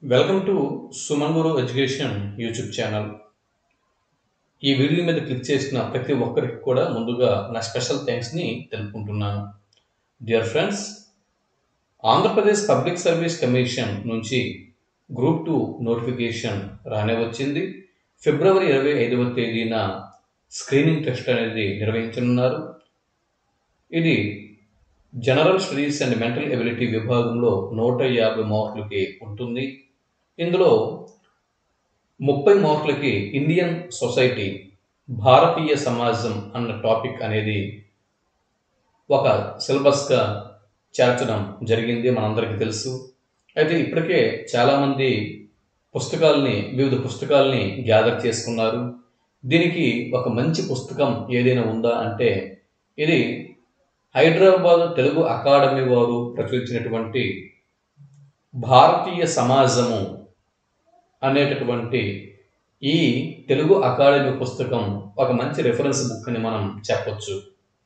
welcome to Suman Guru education YouTube channel ఈ video మీద click చేసిన ప్రతి ఒక్కరికి కూడా ముందుగా నా స్పెషల్ థ్యాంక్స్ని తెలుపుకుంటున్నాను dear friends Andhra Pradesh public service commission నుంచి గ్రూప్ టూ నోటిఫికేషన్ రానే వచ్చింది ఫిబ్రవరి ఇరవై ఐదవ తేదీన స్క్రీనింగ్ టెస్ట్ అనేది నిర్వహించనున్నారు ఇది general studies and mental ability విభాగంలో నూట యాభై మార్కులకి ఉంటుంది ఇందులో ముప్పై మార్కులకి ఇండియన్ సొసైటీ భారతీయ సమాజం అన్న టాపిక్ అనేది ఒక సిలబస్గా చేర్చడం జరిగింది మనందరికీ తెలుసు అయితే ఇప్పటికే చాలామంది పుస్తకాలని వివిధ పుస్తకాలని గ్యాదర్ చేసుకున్నారు దీనికి ఒక మంచి పుస్తకం ఏదైనా ఉందా అంటే ఇది హైదరాబాద్ తెలుగు అకాడమీ వారు ప్రచురించినటువంటి భారతీయ సమాజము అనేటటువంటి ఈ తెలుగు అకాడమీ పుస్తకం ఒక మంచి రెఫరెన్స్ బుక్ అని మనం చెప్పొచ్చు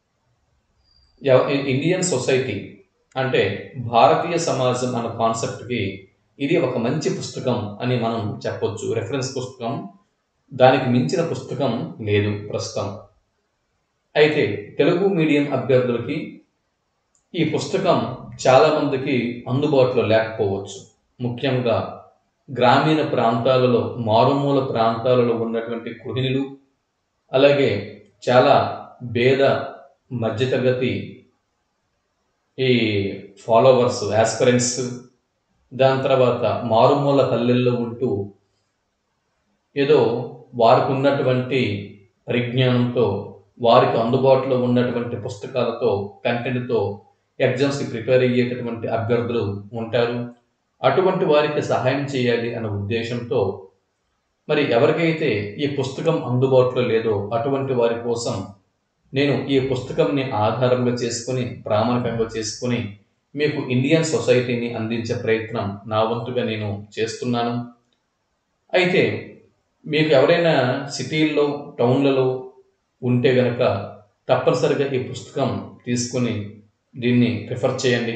ఇండియన్ సొసైటీ అంటే భారతీయ సమాజం అన్న కాన్సెప్ట్కి ఇది ఒక మంచి పుస్తకం అని మనం చెప్పొచ్చు రెఫరెన్స్ పుస్తకం దానికి మించిన పుస్తకం లేదు ప్రస్తుతం అయితే తెలుగు మీడియం అభ్యర్థులకి ఈ పుస్తకం చాలామందికి అందుబాటులో లేకపోవచ్చు ముఖ్యంగా గ్రామీణ ప్రాంతాలలో మారుమూల ప్రాంతాలలో ఉన్నటువంటి గృహిణులు అలాగే చాలా భేద మధ్యతరగతి ఈ ఫాలోవర్స్ యాస్పరెంట్స్ దాని తర్వాత మారుమూల పల్లెల్లో ఉంటూ ఏదో వారికి ఉన్నటువంటి పరిజ్ఞానంతో వారికి అందుబాటులో ఉన్నటువంటి పుస్తకాలతో కంటెంట్తో ఎగ్జామ్స్కి ప్రిపేర్ అయ్యేటటువంటి అభ్యర్థులు ఉంటారు అటువంటి వారికి సహాయం చేయాలి అన్న ఉద్దేశంతో మరి ఎవరికైతే ఈ పుస్తకం అందుబాటులో లేదో అటువంటి వారి కోసం నేను ఈ పుస్తకంని ఆధారంగా చేసుకుని ప్రామాణికంగా చేసుకుని మీకు ఇండియన్ సొసైటీని అందించే ప్రయత్నం నా వంతుగా నేను చేస్తున్నాను అయితే మీకు ఎవరైనా సిటీల్లో టౌన్లలో ఉంటే గనక తప్పనిసరిగా ఈ పుస్తకం తీసుకుని దీన్ని రిఫర్ చేయండి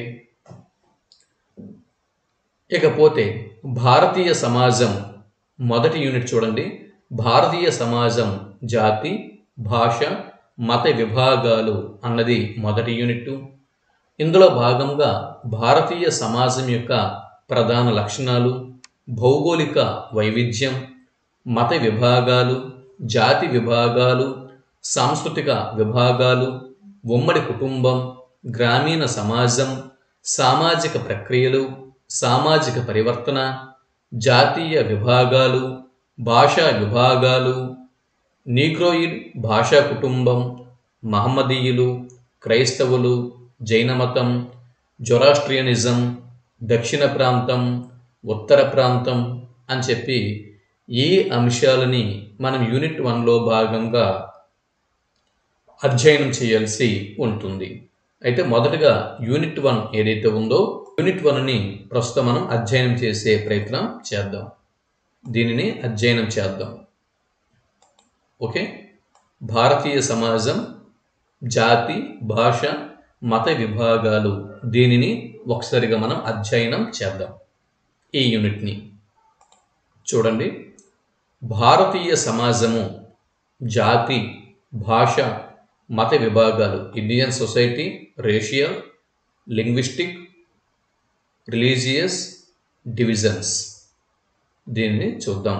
ఇకపోతే భారతీయ సమాజం మొదటి యూనిట్ చూడండి భారతీయ సమాజం జాతి భాష మత విభాగాలు అన్నది మొదటి యూనిట్ ఇందులో భాగంగా భారతీయ సమాజం యొక్క ప్రధాన లక్షణాలు భౌగోళిక వైవిధ్యం మత విభాగాలు జాతి విభాగాలు సాంస్కృతిక విభాగాలు ఉమ్మడి కుటుంబం గ్రామీణ సమాజం సామాజిక ప్రక్రియలు సామాజిక పరివర్తన జాతీయ విభాగాలు భాషా విభాగాలు నీగ్రోయిడ్ భాషా కుటుంబం మహమ్మదీయులు క్రైస్తవులు జైనమతం జొరాస్ట్రియనిజం దక్షిణ ప్రాంతం ఉత్తర ప్రాంతం అని చెప్పి ఈ అంశాలని మనం యూనిట్ వన్లో భాగంగా అధ్యయనం చేయాల్సి ఉంటుంది అయితే మొదటగా యూనిట్ వన్ ఏదైతే ఉందో యూనిట్ వన్ని ప్రస్తుతం మనం అధ్యయనం చేసే ప్రయత్నం చేద్దాం దీనిని అధ్యయనం చేద్దాం ఓకే భారతీయ సమాజం జాతి భాష మత విభాగాలు దీనిని ఒకసారిగా మనం అధ్యయనం చేద్దాం ఈ యూనిట్ని చూడండి భారతీయ సమాజము జాతి భాష మత విభాగాలు Indian society racial linguistic religious divisions దీనిని చూద్దాం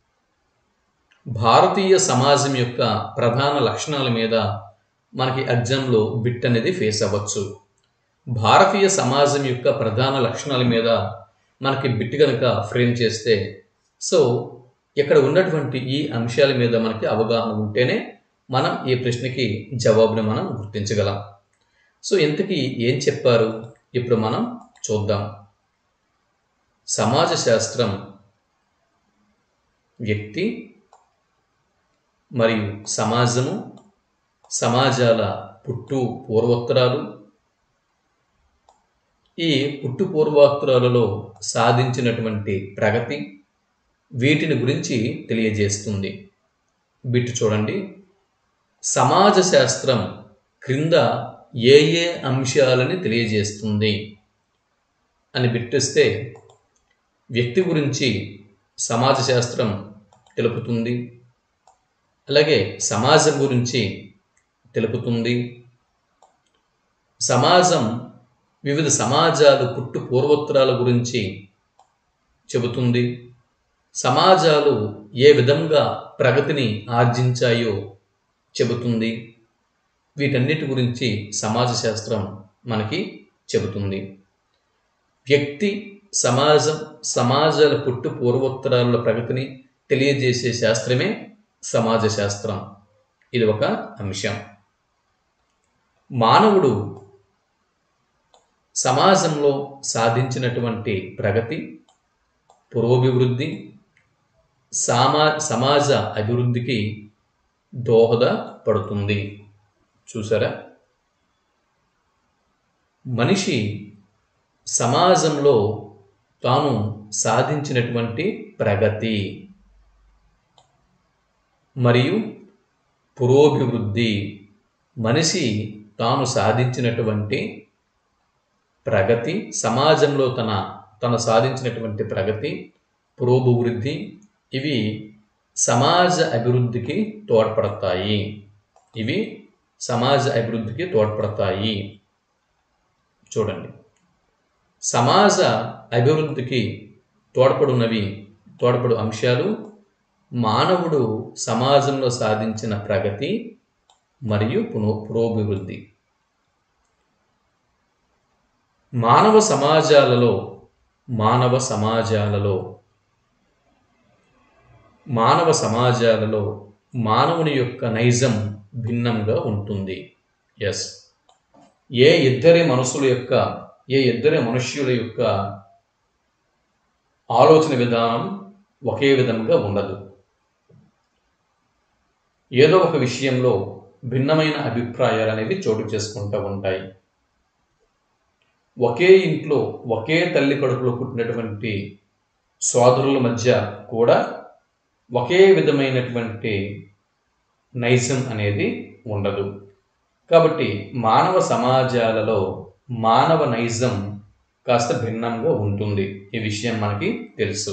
భారతీయ సమాజం యొక్క ప్రధాన లక్షణాల మీద మనకి ఎగ్జామ్లో బిట్ అనేది ఫేస్ అవ్వచ్చు భారతీయ సమాజం యొక్క ప్రధాన లక్షణాల మీద మనకి బిట్ కనుక ఫ్రేమ్ చేస్తే సో ఇక్కడ ఉన్నటువంటి ఈ అంశాల మీద మనకి అవగాహన ఉంటేనే మనం ఈ ప్రశ్నకి జవాబుని మనం గుర్తించగలం సో ఇంతకీ ఏం చెప్పారు ఇప్పుడు మనం చూద్దాం సమాజ శాస్త్రం వ్యక్తి మరియు సమాజము సమాజాల పుట్టు పూర్వోత్తరాలు ఈ పుట్టు పూర్వోత్తరాలలో సాధించినటువంటి ప్రగతి వీటిని గురించి తెలియజేస్తుంది బిట్టు చూడండి సమాజ శాస్త్రం క్రింద ఏ ఏ అంశాలని తెలియజేస్తుంది అని బిట్టిస్తే వ్యక్తి గురించి సమాజ శాస్త్రం తెలుపుతుంది అలాగే సమాజం గురించి తెలుపుతుంది సమాజం వివిధ సమాజాలు పుట్టు పూర్వోత్తరాల గురించి చెబుతుంది సమాజాలు ఏ విధంగా ప్రగతిని ఆర్జించాయో చెబుతుంది వీటన్నిటి గురించి సమాజ శాస్త్రం మనకి చెబుతుంది వ్యక్తి సమాజం సమాజాల పుట్టు పూర్వోత్తరాల ప్రగతిని తెలియజేసే శాస్త్రమే సమాజ శాస్త్రం ఇది ఒక అంశం మానవుడు సమాజంలో సాధించినటువంటి ప్రగతి పురోభివృద్ధి సామా సమాజ అభివృద్ధికి దోహదపడుతుంది చూసారా మనిషి సమాజంలో తాను సాధించినటువంటి ప్రగతి మరియు పురోభివృద్ధి మనిషి తాను సాధించినటువంటి ప్రగతి సమాజంలో తన తను సాధించినటువంటి ప్రగతి పురోభివృద్ధి ఇవి సమాజ అభివృద్ధికి తోడ్పడతాయి ఇవి సమాజ అభివృద్ధికి తోడ్పడతాయి చూడండి సమాజ అభివృద్ధికి తోడ్పడునవి తోడ్పడు అంశాలు మానవుడు సమాజంలో సాధించిన ప్రగతి మరియు పునో పురోభివృద్ధి మానవ సమాజాలలో మానవ సమాజాలలో మానవ సమాజాలలో మానవుని యొక్క నైజం భిన్నంగా ఉంటుంది ఎస్ ఏ ఇద్దరి మనసుల యొక్క ఏ ఇద్దరి మనుష్యుల యొక్క ఆలోచన విధానం ఒకే విధంగా ఉండదు ఏదో ఒక విషయంలో భిన్నమైన అభిప్రాయాలు అనేవి చోటు చేసుకుంటూ ఉంటాయి ఒకే ఇంట్లో ఒకే తల్లి కడుపులో పుట్టినటువంటి సోదరుల మధ్య కూడా ఒకే విధమైనటువంటి నైజం అనేది ఉండదు కాబట్టి మానవ సమాజాలలో మానవ నైజం కాస్త భిన్నంగా ఉంటుంది ఈ విషయం మనకి తెలుసు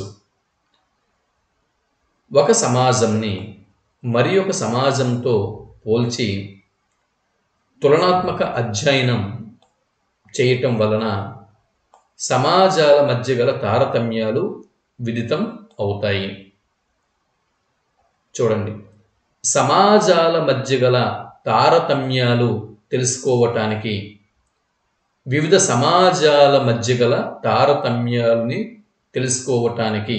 ఒక సమాజంని మరి ఒక సమాజంతో పోల్చి తులనాత్మక అధ్యయనం చేయటం వలన సమాజాల మధ్య గల తారతమ్యాలు విదితం అవుతాయి చూడండి సమాజాల మధ్య గల తారతమ్యాలు తెలుసుకోవటానికి వివిధ సమాజాల మధ్య గల తారతమ్యాలని తెలుసుకోవటానికి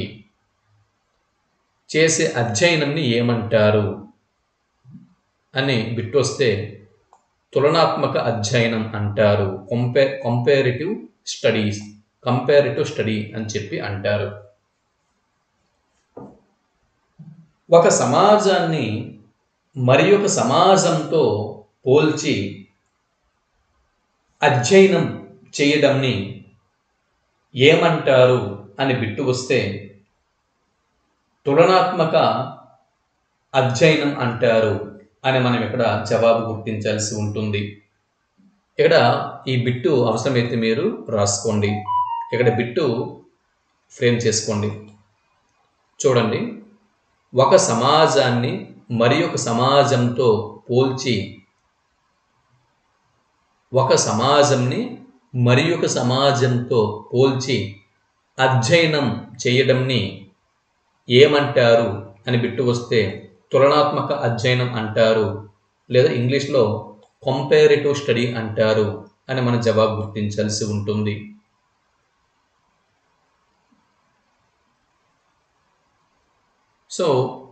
చేసే అధ్యయనంని ఏమంటారు అని బిట్టొస్తే తులనాత్మక అధ్యయనం అంటారు కంపే కంపారిటివ్ స్టడీస్ కంపారిటివ్ స్టడీ అని చెప్పి అంటారు ఒక సమాజాన్ని మరి ఒక సమాజంతో పోల్చి అధ్యయనం చేయడంని ఏమంటారు అని బిట్టు వస్తే తులనాత్మక అధ్యయనం అంటారు అని మనం ఇక్కడ జవాబు గుర్తించాల్సి ఉంటుంది ఇక్కడ ఈ బిట్టు అవసరమైతే మీరు రాసుకోండి ఇక్కడ బిట్టు ఫ్రేమ్ చేసుకోండి చూడండి ఒక సమాజాన్ని మరి ఒక సమాజంతో పోల్చి ఒక సమాజంని మరి ఒక సమాజంతో పోల్చి అధ్యయనం చేయడంని ఏమంటారు అని బిట్టు వస్తే తులనాత్మక అధ్యయనం అంటారు లేదా ఇంగ్లీష్లో కంపారిటివ్ స్టడీ అంటారు అని మన జవాబు గుర్తించాల్సి ఉంటుంది సో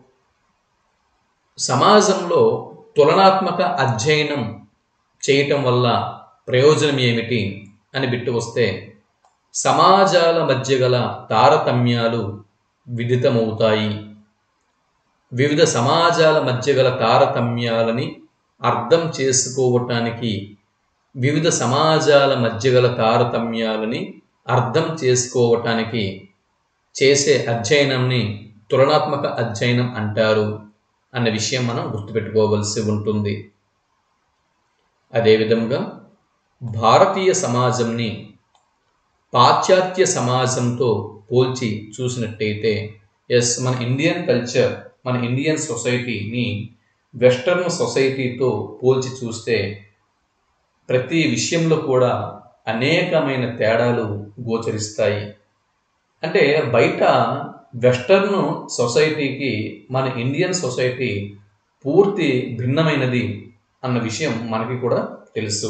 సమాజంలో తులనాత్మక అధ్యయనం చేయటం వల్ల ప్రయోజనం ఏమిటి అని బిట్టు వస్తే సమాజాల మధ్య గల తారతమ్యాలు విదితమవుతాయి వివిధ సమాజాల మధ్య గల తారతమ్యాలని అర్థం చేసుకోవటానికి వివిధ సమాజాల మధ్య గల తారతమ్యాలని అర్థం చేసుకోవటానికి చేసే అధ్యయనంని తులనాత్మక అధ్యయనం అంటారు అన్న విషయం మనం గుర్తుపెట్టుకోవలసి ఉంటుంది అదేవిధంగా భారతీయ సమాజంని పాశ్చాత్య సమాజంతో పోల్చి చూసినట్టయితే ఎస్ మన ఇండియన్ కల్చర్ మన ఇండియన్ సొసైటీని వెస్టర్న్ సొసైటీతో పోల్చి చూస్తే ప్రతి విషయంలో కూడా అనేకమైన తేడాలు గోచరిస్తాయి అంటే బయట వెస్టర్న్ సొసైటీకి మన ఇండియన్ సొసైటీ పూర్తి భిన్నమైనది అన్న విషయం మనకి కూడా తెలుసు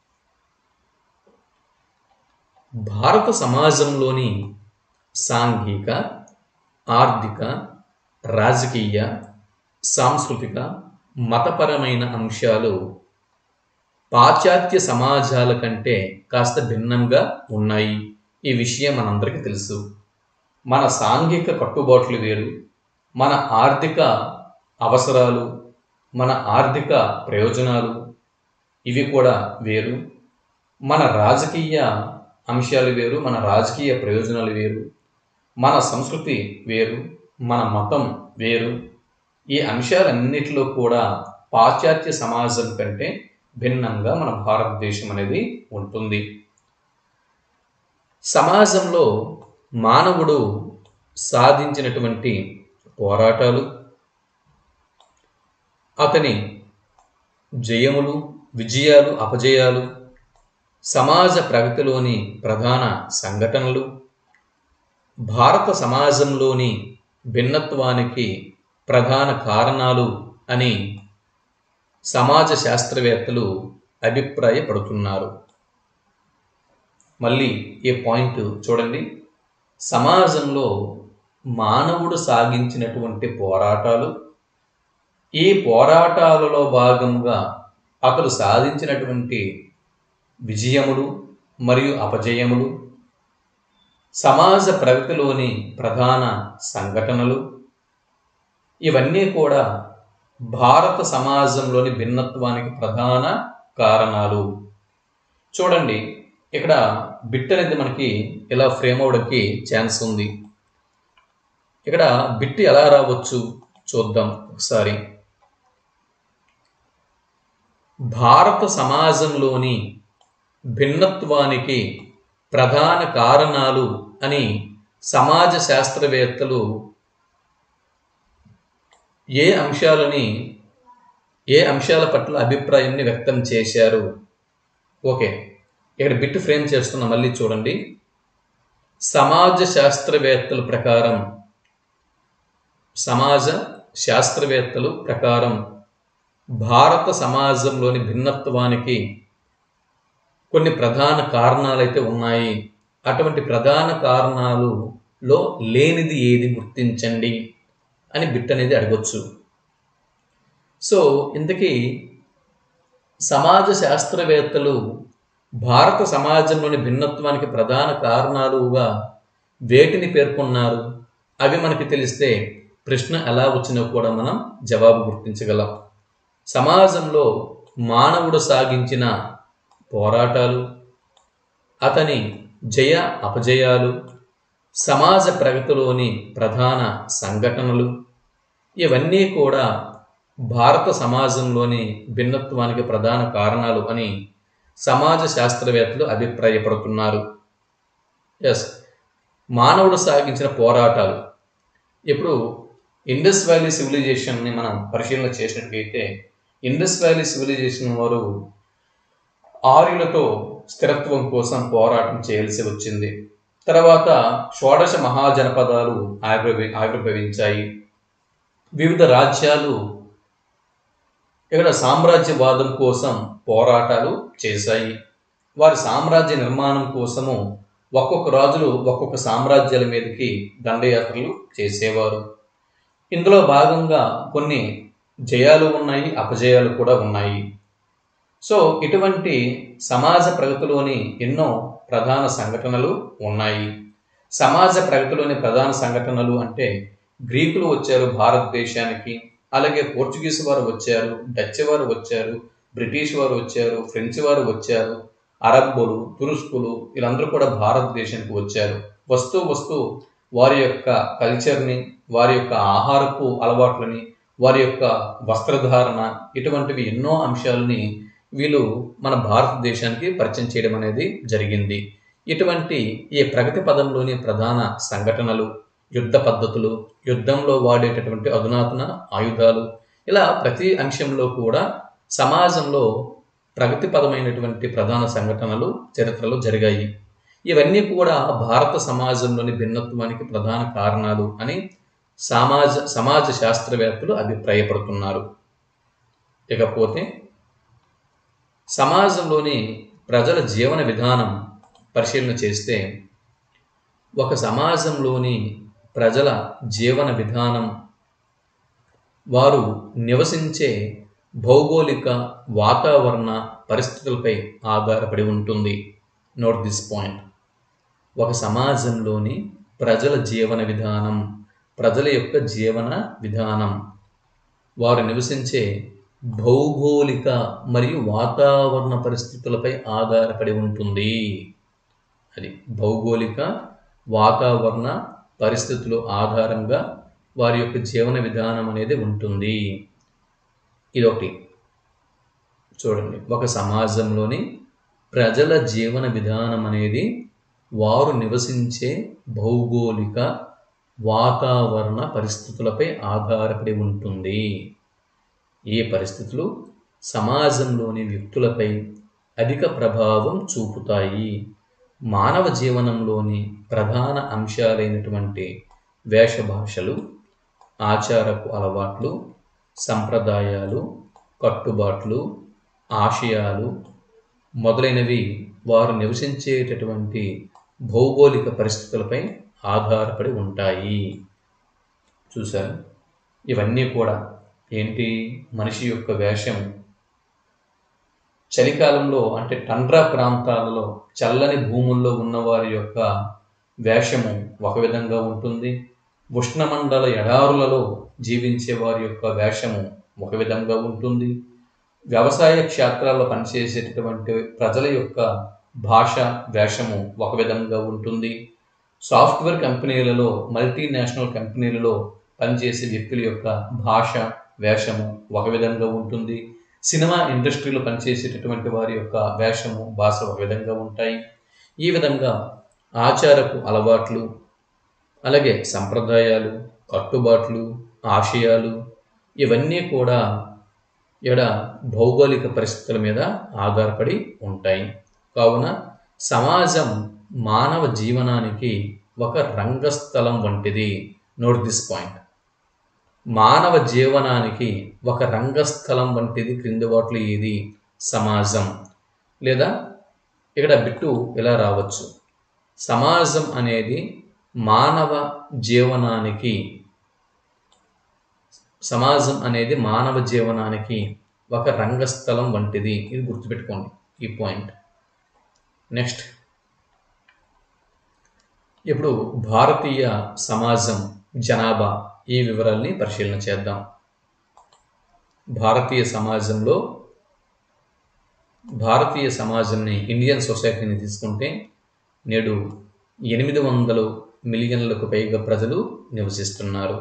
భారత సమాజంలోని సాంఘిక ఆర్థిక రాజకీయ సాంస్కృతిక మతపరమైన అంశాలు పాశ్చాత్య సమాజాల కంటే కాస్త భిన్నంగా ఉన్నాయి ఈ విషయం మనందరికీ తెలుసు మన సాంఘిక కట్టుబాట్లు వేరు మన ఆర్థిక అవసరాలు మన ఆర్థిక ప్రయోజనాలు ఇవి కూడా వేరు మన రాజకీయ అంశాలు వేరు మన రాజకీయ ప్రయోజనాలు వేరు మన సంస్కృతి వేరు మన మతం వేరు ఈ అంశాలన్నిటిలో కూడా పాశ్చాత్య సమాజం కంటే భిన్నంగా మన భారతదేశం అనేది ఉంటుంది సమాజంలో మానవుడు సాధించినటువంటి పోరాటాలు అతని జయములు విజయాలు అపజయాలు సమాజ ప్రగతిలోని ప్రధాన సంఘటనలు భారత సమాజంలోని భిన్నత్వానికి ప్రధాన కారణాలు అని సమాజ శాస్త్రవేత్తలు అభిప్రాయపడుతున్నారు మళ్ళీ ఈ పాయింట్ చూడండి సమాజంలో మానవుడు సాగించినటువంటి పోరాటాలు ఈ పోరాటాలలో భాగంగా అతడు సాధించినటువంటి విజయములు మరియు అపజయములు సమాజ ప్రగతిలోని ప్రధాన సంఘటనలు ఇవన్నీ కూడా భారత సమాజంలోని భిన్నత్వానికి ప్రధాన కారణాలు చూడండి ఇక్కడ బిట్ అనేది మనకి ఇలా ఫ్రేమ్ అవడానికి ఛాన్స్ ఉంది ఇక్కడ బిట్ ఎలా రావచ్చు చూద్దాం ఒకసారి భారత సమాజంలోని భిన్నత్వానికి ప్రధాన కారణాలు అని సమాజ శాస్త్రవేత్తలు ఏ అంశాలని ఏ అంశాల పట్ల అభిప్రాయాన్ని వ్యక్తం చేశారు ఓకే ఇక్కడ బిట్ ఫ్రేమ్ చేస్తున్న మళ్ళీ చూడండి సమాజ శాస్త్రవేత్తల ప్రకారం సమాజ శాస్త్రవేత్తలు ప్రకారం భారత సమాజంలోని భిన్నత్వానికి కొన్ని ప్రధాన కారణాలైతే ఉన్నాయి అటువంటి ప్రధాన కారణాలులో లేనిది ఏది గుర్తించండి అని బిట్ అనేది అడగొచ్చు సో ఇంతకీ సమాజ శాస్త్రవేత్తలు భారత సమాజంలోని భిన్నత్వానికి ప్రధాన కారణాలుగా వేటిని పేర్కొన్నారు అవి మనకి తెలిస్తే ప్రశ్న ఎలా వచ్చినా కూడా మనం జవాబు గుర్తించగలం సమాజంలో మానవుడు సాగించిన పోరాటాలు అతని జయ అపజయాలు సమాజ ప్రగతిలోని ప్రధాన సంఘటనలు ఇవన్నీ కూడా భారత సమాజంలోని భిన్నత్వానికి ప్రధాన కారణాలు అని సమాజ శాస్త్రవేత్తలు అభిప్రాయపడుతున్నారు ఎస్ మానవుడు సాగించిన పోరాటాలు ఇప్పుడు ఇండస్ వ్యాలీ సివిలైజేషన్ని మనం పరిశీలన చేసినట్లయితే ఇండస్ వ్యాలీ సివిలైజేషన్ వారు ఆర్యులతో స్థిరత్వం కోసం పోరాటం చేయాల్సి వచ్చింది తర్వాత షోడశ మహాజనపదాలు ఆవిర్భవి ఆవిర్భవించాయి వివిధ రాజ్యాలు ఇక్కడ సామ్రాజ్యవాదం కోసం పోరాటాలు చేశాయి వారి సామ్రాజ్య నిర్మాణం కోసము ఒక్కొక్క రాజులు ఒక్కొక్క సామ్రాజ్యాల మీదకి దండయాత్రలు చేసేవారు ఇందులో భాగంగా కొన్ని జయాలు ఉన్నాయి అపజయాలు కూడా ఉన్నాయి సో ఇటువంటి సమాజ ప్రగతిలోని ఎన్నో ప్రధాన సంఘటనలు ఉన్నాయి సమాజ ప్రగతిలోని ప్రధాన సంఘటనలు అంటే గ్రీకులు వచ్చారు భారతదేశానికి అలాగే పోర్చుగీస్ వారు వచ్చారు డచ్ వారు వచ్చారు బ్రిటిష్ వారు వచ్చారు ఫ్రెంచ్ వారు వచ్చారు అరబ్బులు తురుస్కులు వీళ్ళందరూ కూడా భారతదేశానికి వచ్చారు వస్తూ వస్తూ వారి యొక్క కల్చర్ని వారి యొక్క ఆహారపు అలవాట్లని వారి యొక్క వస్త్రధారణ ఇటువంటివి ఎన్నో అంశాలని వీళ్ళు మన భారతదేశానికి పరిచయం చేయడం అనేది జరిగింది ఇటువంటి ఈ ప్రగతి పదంలోని ప్రధాన సంఘటనలు యుద్ధ పద్ధతులు యుద్ధంలో వాడేటటువంటి అధునాతన ఆయుధాలు ఇలా ప్రతి అంశంలో కూడా సమాజంలో ప్రగతిపదమైనటువంటి ప్రధాన సంఘటనలు చరిత్రలో జరిగాయి ఇవన్నీ కూడా భారత సమాజంలోని భిన్నత్వానికి ప్రధాన కారణాలు అని సమాజ సమాజ శాస్త్రవేత్తలు అభిప్రాయపడుతున్నారు ఇకపోతే సమాజంలోని ప్రజల జీవన విధానం పరిశీలన చేస్తే ఒక సమాజంలోని ప్రజల జీవన విధానం వారు నివసించే భౌగోళిక వాతావరణ పరిస్థితులపై ఆధారపడి ఉంటుంది నోట్ దిస్ పాయింట్ ఒక సమాజంలోని ప్రజల జీవన విధానం ప్రజల యొక్క జీవన విధానం వారు నివసించే భౌగోళిక మరియు వాతావరణ పరిస్థితులపై ఆధారపడి ఉంటుంది అది భౌగోళిక వాతావరణ పరిస్థితులు ఆధారంగా వారి యొక్క జీవన విధానం అనేది ఉంటుంది ఇదొకటి చూడండి ఒక సమాజంలోని ప్రజల జీవన విధానం అనేది వారు నివసించే భౌగోళిక వాతావరణ పరిస్థితులపై ఆధారపడి ఉంటుంది ఈ పరిస్థితులు సమాజంలోని వ్యక్తులపై అధిక ప్రభావం చూపుతాయి మానవ జీవనంలోని ప్రధాన అంశాలైనటువంటి వేషభాషలు ఆచారపు అలవాట్లు సంప్రదాయాలు కట్టుబాట్లు ఆశయాలు మొదలైనవి వారు నివసించేటటువంటి భౌగోళిక పరిస్థితులపై ఆధారపడి ఉంటాయి చూసారు ఇవన్నీ కూడా ఏంటి మనిషి యొక్క వేషం చలికాలంలో అంటే టండ్రా ప్రాంతాలలో చల్లని భూముల్లో ఉన్నవారి యొక్క వేషము ఒక విధంగా ఉంటుంది ఉష్ణమండల ఎడారులలో జీవించే వారి యొక్క వేషము ఒక విధంగా ఉంటుంది వ్యవసాయ క్షేత్రాల్లో పనిచేసేటటువంటి ప్రజల యొక్క భాష వేషము ఒక విధంగా ఉంటుంది సాఫ్ట్వేర్ కంపెనీలలో మల్టీనేషనల్ కంపెనీలలో పనిచేసే వ్యక్తుల యొక్క భాష వేషము ఒక విధంగా ఉంటుంది సినిమా ఇండస్ట్రీలో పనిచేసేటటువంటి వారి యొక్క వేషము భాష ఒక విధంగా ఉంటాయి ఈ విధంగా ఆచారపు అలవాట్లు అలాగే సంప్రదాయాలు కట్టుబాట్లు ఆశయాలు ఇవన్నీ కూడా ఇక్కడ భౌగోళిక పరిస్థితుల మీద ఆధారపడి ఉంటాయి కావున సమాజం మానవ జీవనానికి ఒక రంగస్థలం వంటిది నోట్ దిస్ పాయింట్ మానవ జీవనానికి ఒక రంగస్థలం వంటిది క్రింది వాటిలో ఏది సమాజం లేదా ఇక్కడ బిట్టు ఇలా రావచ్చు సమాజం అనేది మానవ జీవనానికి సమాజం అనేది మానవ జీవనానికి ఒక రంగస్థలం వంటిది ఇది గుర్తుపెట్టుకోండి ఈ పాయింట్ నెక్స్ట్ ఇప్పుడు భారతీయ సమాజం జనాభా ఈ వివరాల్ని పరిశీలన చేద్దాం భారతీయ సమాజంలో భారతీయ సమాజంని ఇండియన్ సొసైటీని తీసుకుంటే నేడు ఎనిమిది వందలు మిలియన్లకు పైగా ప్రజలు నివసిస్తున్నారు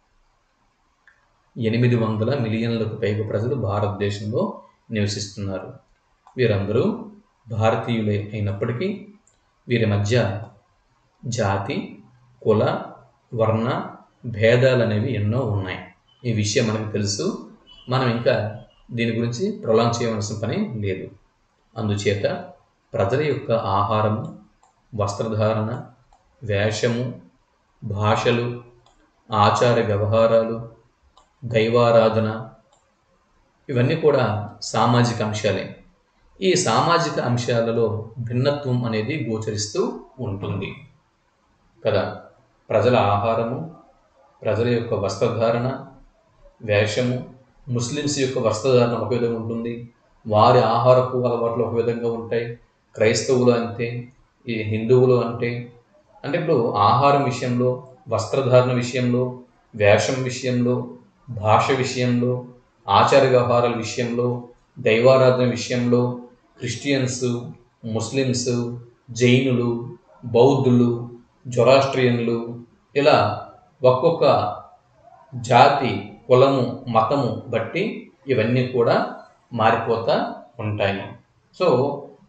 ఎనిమిది వందల మిలియన్లకు పైగా ప్రజలు భారతదేశంలో నివసిస్తున్నారు వీరందరూ భారతీయులే అయినప్పటికీ వీరి మధ్య జాతి కుల వర్ణ భేదాలు అనేవి ఎన్నో ఉన్నాయి ఈ విషయం మనకు తెలుసు మనం ఇంకా దీని గురించి ప్రొలాంగ్ చేయవలసిన పని లేదు అందుచేత ప్రజల యొక్క ఆహారము వస్త్రధారణ వేషము భాషలు ఆచార వ్యవహారాలు దైవారాధన ఇవన్నీ కూడా సామాజిక అంశాలే ఈ సామాజిక అంశాలలో భిన్నత్వం అనేది గోచరిస్తూ ఉంటుంది కదా ప్రజల ఆహారము ప్రజల యొక్క వస్త్రధారణ వేషము ముస్లిమ్స్ యొక్క వస్త్రధారణ ఒక విధంగా ఉంటుంది వారి ఆహారపు అలవాట్లు ఒక విధంగా ఉంటాయి క్రైస్తవులు అంతే ఈ హిందువులు అంటే అంటే ఇప్పుడు ఆహారం విషయంలో వస్త్రధారణ విషయంలో వేషం విషయంలో భాష విషయంలో ఆచార వ్యవహారాల విషయంలో దైవారాధన విషయంలో క్రిస్టియన్స్ ముస్లిమ్స్ జైనులు బౌద్ధులు జొరాస్ట్రియన్లు ఇలా ఒక్కొక్క జాతి కులము మతము బట్టి ఇవన్నీ కూడా మారిపోతూ ఉంటాయి సో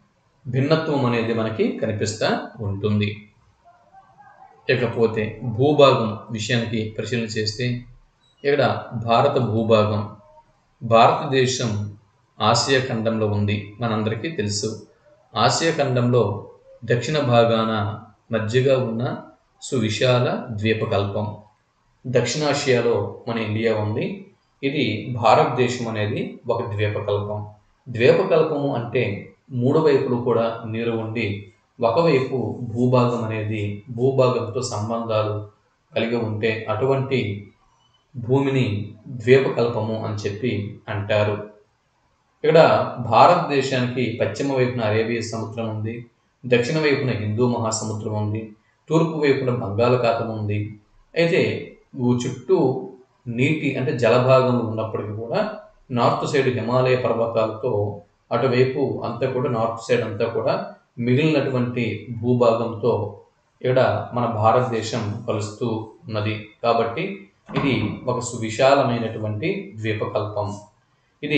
భిన్నత్వం అనేది మనకి కనిపిస్తూ ఉంటుంది ఇకపోతే భూభాగం విషయానికి పరిశీలన చేస్తే ఇక్కడ భారత భూభాగం భారతదేశం ఆసియా ఖండంలో ఉంది మనందరికీ తెలుసు ఆసియా ఖండంలో దక్షిణ భాగాన మధ్యగా ఉన్న సువిశాల ద్వీపకల్పం దక్షిణాసియాలో మన ఇండియా ఉంది ఇది భారతదేశం అనేది ఒక ద్వీపకల్పం ద్వీపకల్పము అంటే మూడు వైపులు కూడా నీరు ఉండి ఒకవైపు భూభాగం అనేది భూభాగంతో సంబంధాలు కలిగి ఉంటే అటువంటి భూమిని ద్వీపకల్పము అని చెప్పి అంటారు ఇక్కడ భారతదేశానికి పశ్చిమ వైపున అరేబియా సముద్రం ఉంది దక్షిణ వైపున హిందూ మహాసముద్రం ఉంది తూర్పు వైపున బంగాళాఖాతం ఉంది అయితే చుట్టూ నీటి అంటే జలభాగం ఉన్నప్పటికీ కూడా నార్త్ సైడ్ హిమాలయ పర్వతాలతో అటువైపు అంతా కూడా నార్త్ సైడ్ అంతా కూడా మిగిలినటువంటి భూభాగంతో ఇక్కడ మన భారతదేశం కలుస్తూ ఉన్నది కాబట్టి ఇది ఒక సువిశాలమైనటువంటి ద్వీపకల్పం ఇది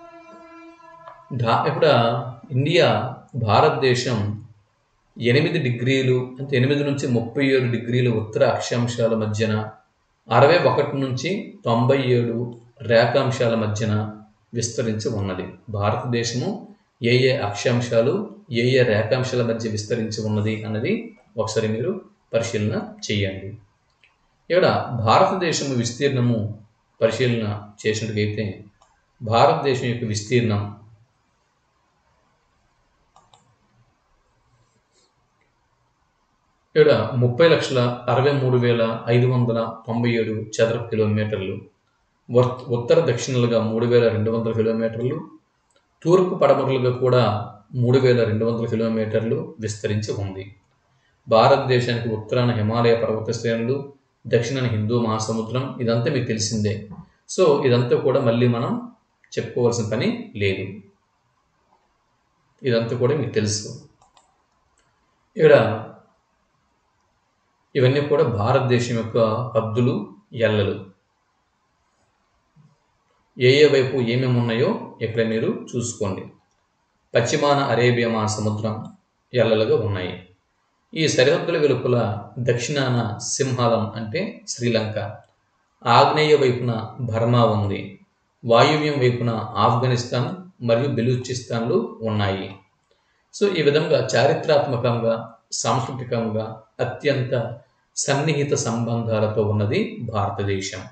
దా ఇక్కడ ఇండియా భారతదేశం ఎనిమిది డిగ్రీలు అంటే ఎనిమిది నుంచి ముప్పై ఏడు డిగ్రీలు ఉత్తర అక్షాంశాల మధ్యన అరవై ఒకటి నుంచి తొంభై ఏడు రేఖాంశాల మధ్యన విస్తరించి ఉన్నది భారతదేశము ఏ ఏ అక్షాంశాలు ఏ ఏ రేఖాంశాల మధ్య విస్తరించి ఉన్నది అన్నది ఒకసారి మీరు పరిశీలన చేయండి ఇక్కడ భారతదేశము విస్తీర్ణము పరిశీలన చేసినట్టుగైతే భారతదేశం యొక్క విస్తీర్ణం ఇక్కడ ముప్పై లక్షల అరవై మూడు వేల ఐదు వందల తొంభై ఏడు చదరపు కిలోమీటర్లు ఉత్తర దక్షిణలుగా మూడు వేల రెండు వందల కిలోమీటర్లు తూర్పు పడమరలుగా కూడా మూడు వేల రెండు వందల కిలోమీటర్లు విస్తరించి ఉంది భారతదేశానికి ఉత్తరాన హిమాలయ పర్వత శ్రేణులు దక్షిణాన హిందూ మహాసముద్రం ఇదంతా మీకు తెలిసిందే సో ఇదంతా కూడా మళ్ళీ మనం చెప్పుకోవాల్సిన పని లేదు ఇదంతా కూడా మీకు తెలుసు ఇక్కడ ఇవన్నీ కూడా భారతదేశం యొక్క హద్దులు ఎల్లలు ఏ ఏ వైపు ఏమేమి ఉన్నాయో ఇక్కడ మీరు చూసుకోండి పశ్చిమాన అరేబియా మహాసముద్రం ఎల్లలుగా ఉన్నాయి ఈ సరిహద్దుల వెలుపల దక్షిణాన సింహాలం అంటే శ్రీలంక ఆగ్నేయ వైపున బర్మా ఉంది వాయువ్యం వైపున ఆఫ్ఘనిస్తాన్ మరియు బెలూచిస్తాన్లు ఉన్నాయి సో ఈ విధంగా చారిత్రాత్మకంగా సాంస్కృతికంగా అత్యంత సన్నిహిత సంబంధాలతో ఉన్నది భారతదేశం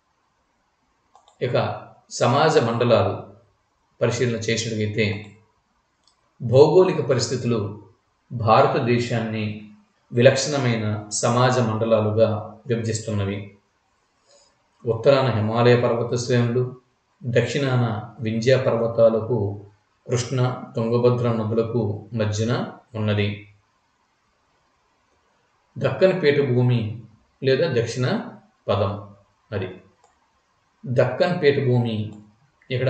ఇక సమాజ మండలాలు పరిశీలన చేసినట్లయితే భౌగోళిక పరిస్థితులు భారతదేశాన్ని విలక్షణమైన సమాజ మండలాలుగా విభజిస్తున్నవి ఉత్తరాన హిమాలయ పర్వత శ్రేణులు దక్షిణాన వింధ్యా పర్వతాలకు కృష్ణ తుంగభద్ర నదులకు మధ్యన ఉన్నది దక్కన్ పీఠభూమి లేదా దక్షిణ పదం అది దక్కన్ పీఠభూమి ఇక్కడ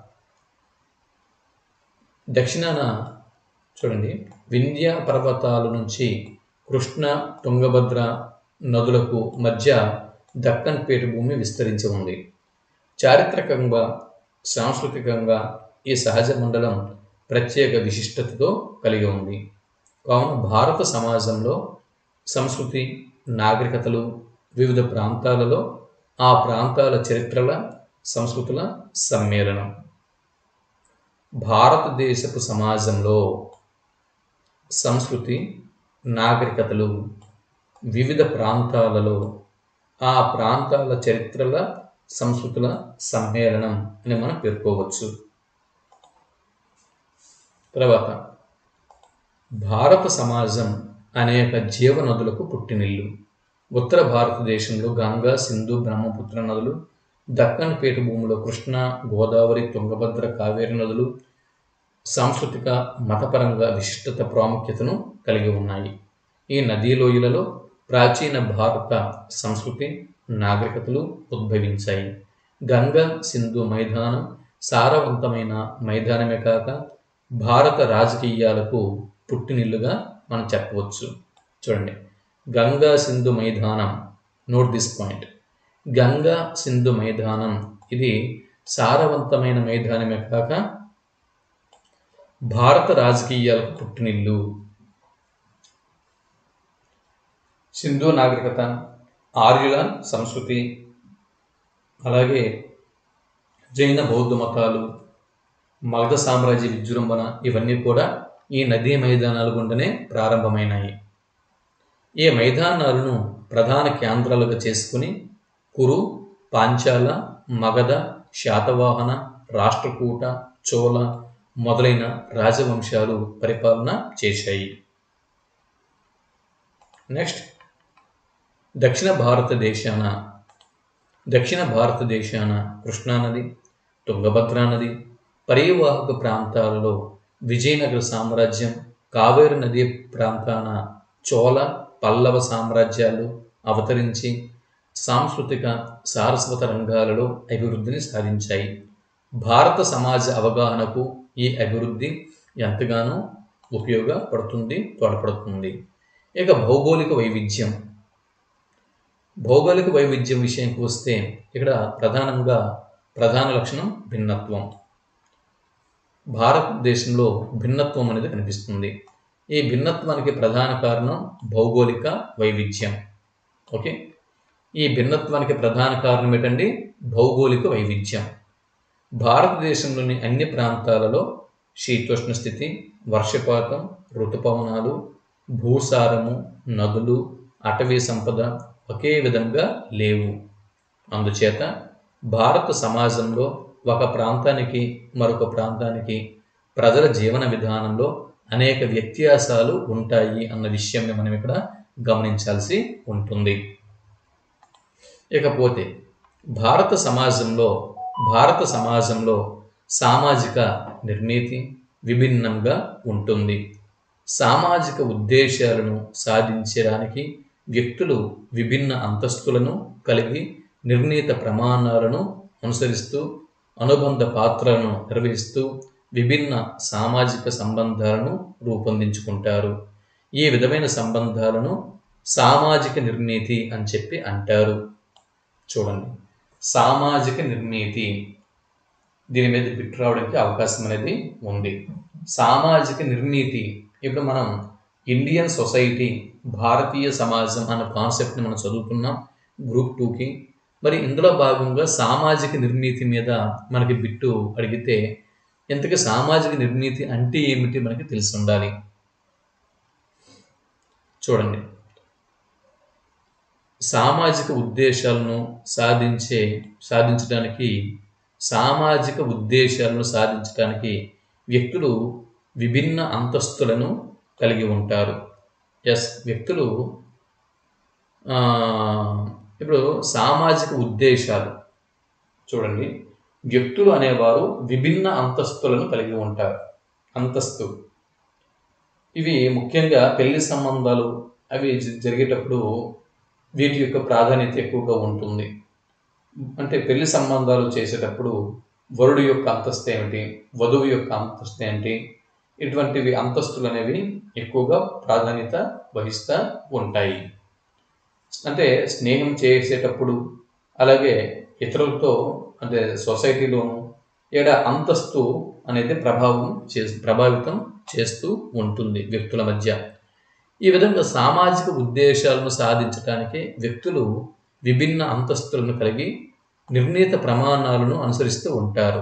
దక్షిణాన చూడండి వింధ్య పర్వతాల నుంచి కృష్ణ తుంగభద్ర నదులకు మధ్య దక్కన్ పీఠభూమి విస్తరించి ఉంది చారిత్రకంగా సాంస్కృతికంగా ఈ సహజ మండలం ప్రత్యేక విశిష్టతతో కలిగి ఉంది కావున భారత సమాజంలో సంస్కృతి నాగరికతలు వివిధ ప్రాంతాలలో ఆ ప్రాంతాల చరిత్రల సంస్కృతుల సమ్మేళనం భారతదేశపు సమాజంలో సంస్కృతి నాగరికతలు వివిధ ప్రాంతాలలో ఆ ప్రాంతాల చరిత్రల సంస్కృతుల సమ్మేళనం అని మనం పేర్కోవచ్చు తర్వాత భారత సమాజం అనేక జీవనదులకు పుట్టినిల్లు ఉత్తర భారతదేశంలో గంగా సింధు బ్రహ్మపుత్ర నదులు దక్కన్ పీఠభూమిలో కృష్ణ గోదావరి తుంగభద్ర కావేరి నదులు సాంస్కృతిక మతపరంగా విశిష్టత ప్రాముఖ్యతను కలిగి ఉన్నాయి ఈ నదీలోయలలో ప్రాచీన భారత సంస్కృతి నాగరికతలు ఉద్భవించాయి గంగా సింధు మైదానం సారవంతమైన మైదానమే కాక భారత రాజకీయాలకు పుట్టినిల్లుగా మనం చెప్పవచ్చు చూడండి గంగా సింధు మైదానం note this point Ganga Sindhu మైదానం ఇది సారవంతమైన మైదానమే కాక భారత రాజకీయాలకు పుట్టినిల్లు సింధు నాగరికత ఆర్యుల సంస్కృతి అలాగే జైన బౌద్ధ మతాలు మగధ సామ్రాజ్య విజృంభణ ఇవన్నీ కూడా ఈ నదీ మైదానాల గుండనే ప్రారంభమైనాయి ఈ మైదానాలను ప్రధాన కేంద్రాలుగా చేసుకుని కురు పాంచాల మగధ శాతవాహన రాష్ట్రకూట చోళ మొదలైన రాజవంశాలు పరిపాలన చేశాయి నెక్స్ట్ దక్షిణ భారతదేశాన దక్షిణ భారతదేశాన కృష్ణానది తుంగభద్రా నది పరివాహక ప్రాంతాలలో విజయనగర సామ్రాజ్యం కావేరు నది ప్రాంతాన చోళ పల్లవ సామ్రాజ్యాలు అవతరించి సాంస్కృతిక సారస్వత రంగాలలో అభివృద్ధిని సాధించాయి భారత సమాజ అవగాహనకు ఈ అభివృద్ధి ఎంతగానో ఉపయోగపడుతుంది తోడ్పడుతుంది ఇక భౌగోళిక వైవిధ్యం భౌగోళిక వైవిధ్యం విషయానికి వస్తే ఇక్కడ ప్రధానంగా ప్రధాన లక్షణం భిన్నత్వం భారతదేశంలో భిన్నత్వం అనేది కనిపిస్తుంది ఈ భిన్నత్వానికి ప్రధాన కారణం భౌగోళిక వైవిధ్యం ఓకే ఈ భిన్నత్వానికి ప్రధాన కారణం ఏంటండి భౌగోళిక వైవిధ్యం భారతదేశంలోని అన్ని ప్రాంతాలలో శీతోష్ణ స్థితి వర్షపాతం ఋతుపవనాలు భూసారము నదులు అటవీ సంపద ఒకే విధంగా లేవు అందుచేత భారత సమాజంలో ఒక ప్రాంతానికి మరొక ప్రాంతానికి ప్రజల జీవన విధానంలో అనేక వ్యత్యాసాలు ఉంటాయి అన్న విషయాన్ని మనం ఇక్కడ గమనించాల్సి ఉంటుంది ఇకపోతే భారత సమాజంలో భారత సమాజంలో సామాజిక నిర్ణీతి విభిన్నంగా ఉంటుంది సామాజిక ఉద్దేశాలను సాధించడానికి వ్యక్తులు విభిన్న అంతస్తులను కలిగి నిర్ణీత ప్రమాణాలను అనుసరిస్తూ అనుబంధ పాత్రలను నిర్వహిస్తూ విభిన్న సామాజిక సంబంధాలను రూపొందించుకుంటారు ఈ విధమైన సంబంధాలను సామాజిక నిర్ణీతి అని చెప్పి అంటారు చూడండి సామాజిక నిర్ణీతి దీని మీద బిట్ రావడానికి అవకాశం అనేది ఉంది సామాజిక నిర్ణీతి ఇప్పుడు మనం ఇండియన్ సొసైటీ భారతీయ సమాజం అన్న కాన్సెప్ట్ని మనం చదువుకున్నాం గ్రూప్ టూకి మరి ఇందులో భాగంగా సామాజిక నిర్ణీతి మీద మనకి బిట్టు అడిగితే ఇంతకీ సామాజిక నిర్ణీతి అంటే ఏమిటి మనకి తెలిసి ఉండాలి చూడండి సామాజిక ఉద్దేశాలను సాధించే సాధించడానికి సామాజిక ఉద్దేశాలను సాధించడానికి వ్యక్తులు విభిన్న అంతస్తులను కలిగి ఉంటారు ఎస్ వ్యక్తులు ఇప్పుడు సామాజిక ఉద్దేశాలు చూడండి వ్యక్తులు అనేవారు విభిన్న అంతస్తులను కలిగి ఉంటారు అంతస్తు ఇవి ముఖ్యంగా పెళ్లి సంబంధాలు అవి జరిగేటప్పుడు వీటి యొక్క ప్రాధాన్యత ఎక్కువగా ఉంటుంది అంటే పెళ్లి సంబంధాలు చేసేటప్పుడు వరుడు యొక్క అంతస్తు ఏమిటి వధువు యొక్క అంతస్తు ఏంటి ఇటువంటివి అంతస్తులు అనేవి ఎక్కువగా ప్రాధాన్యత వహిస్తూ ఉంటాయి అంటే స్నేహం చేసేటప్పుడు అలాగే ఇతరులతో అంటే సొసైటీలోను ఏడ అంతస్తు అనేది ప్రభావం చే ప్రభావితం చేస్తూ ఉంటుంది వ్యక్తుల మధ్య ఈ విధంగా సామాజిక ఉద్దేశాలను సాధించడానికి వ్యక్తులు విభిన్న అంతస్తులను కలిగి నిర్ణీత ప్రమాణాలను అనుసరిస్తూ ఉంటారు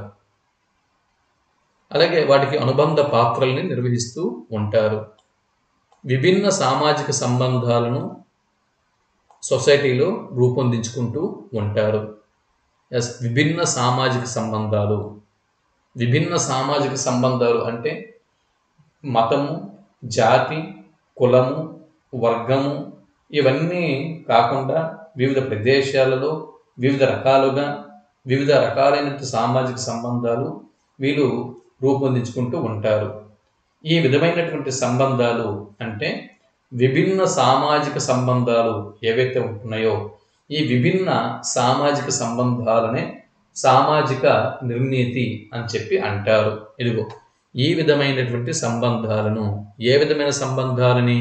అలాగే వాటికి అనుబంధ పాత్రల్ని నిర్వహిస్తూ ఉంటారు విభిన్న సామాజిక సంబంధాలను సొసైటీలో రూపొందించుకుంటూ ఉంటారు ఎస్ విభిన్న సామాజిక సంబంధాలు విభిన్న సామాజిక సంబంధాలు అంటే మతము జాతి కులము వర్గము ఇవన్నీ కాకుండా వివిధ ప్రదేశాలలో వివిధ రకాలుగా వివిధ రకాలైన సామాజిక సంబంధాలు వీళ్ళు రూపొందించుకుంటూ ఉంటారు ఈ విధమైనటువంటి సంబంధాలు అంటే విభిన్న సామాజిక సంబంధాలు ఏవైతే ఉంటున్నాయో ఈ విభిన్న సామాజిక సంబంధాలనే సామాజిక నిర్ణీతి అని చెప్పి అంటారు ఇదిగో ఈ విధమైనటువంటి సంబంధాలను ఏ విధమైన సంబంధాలని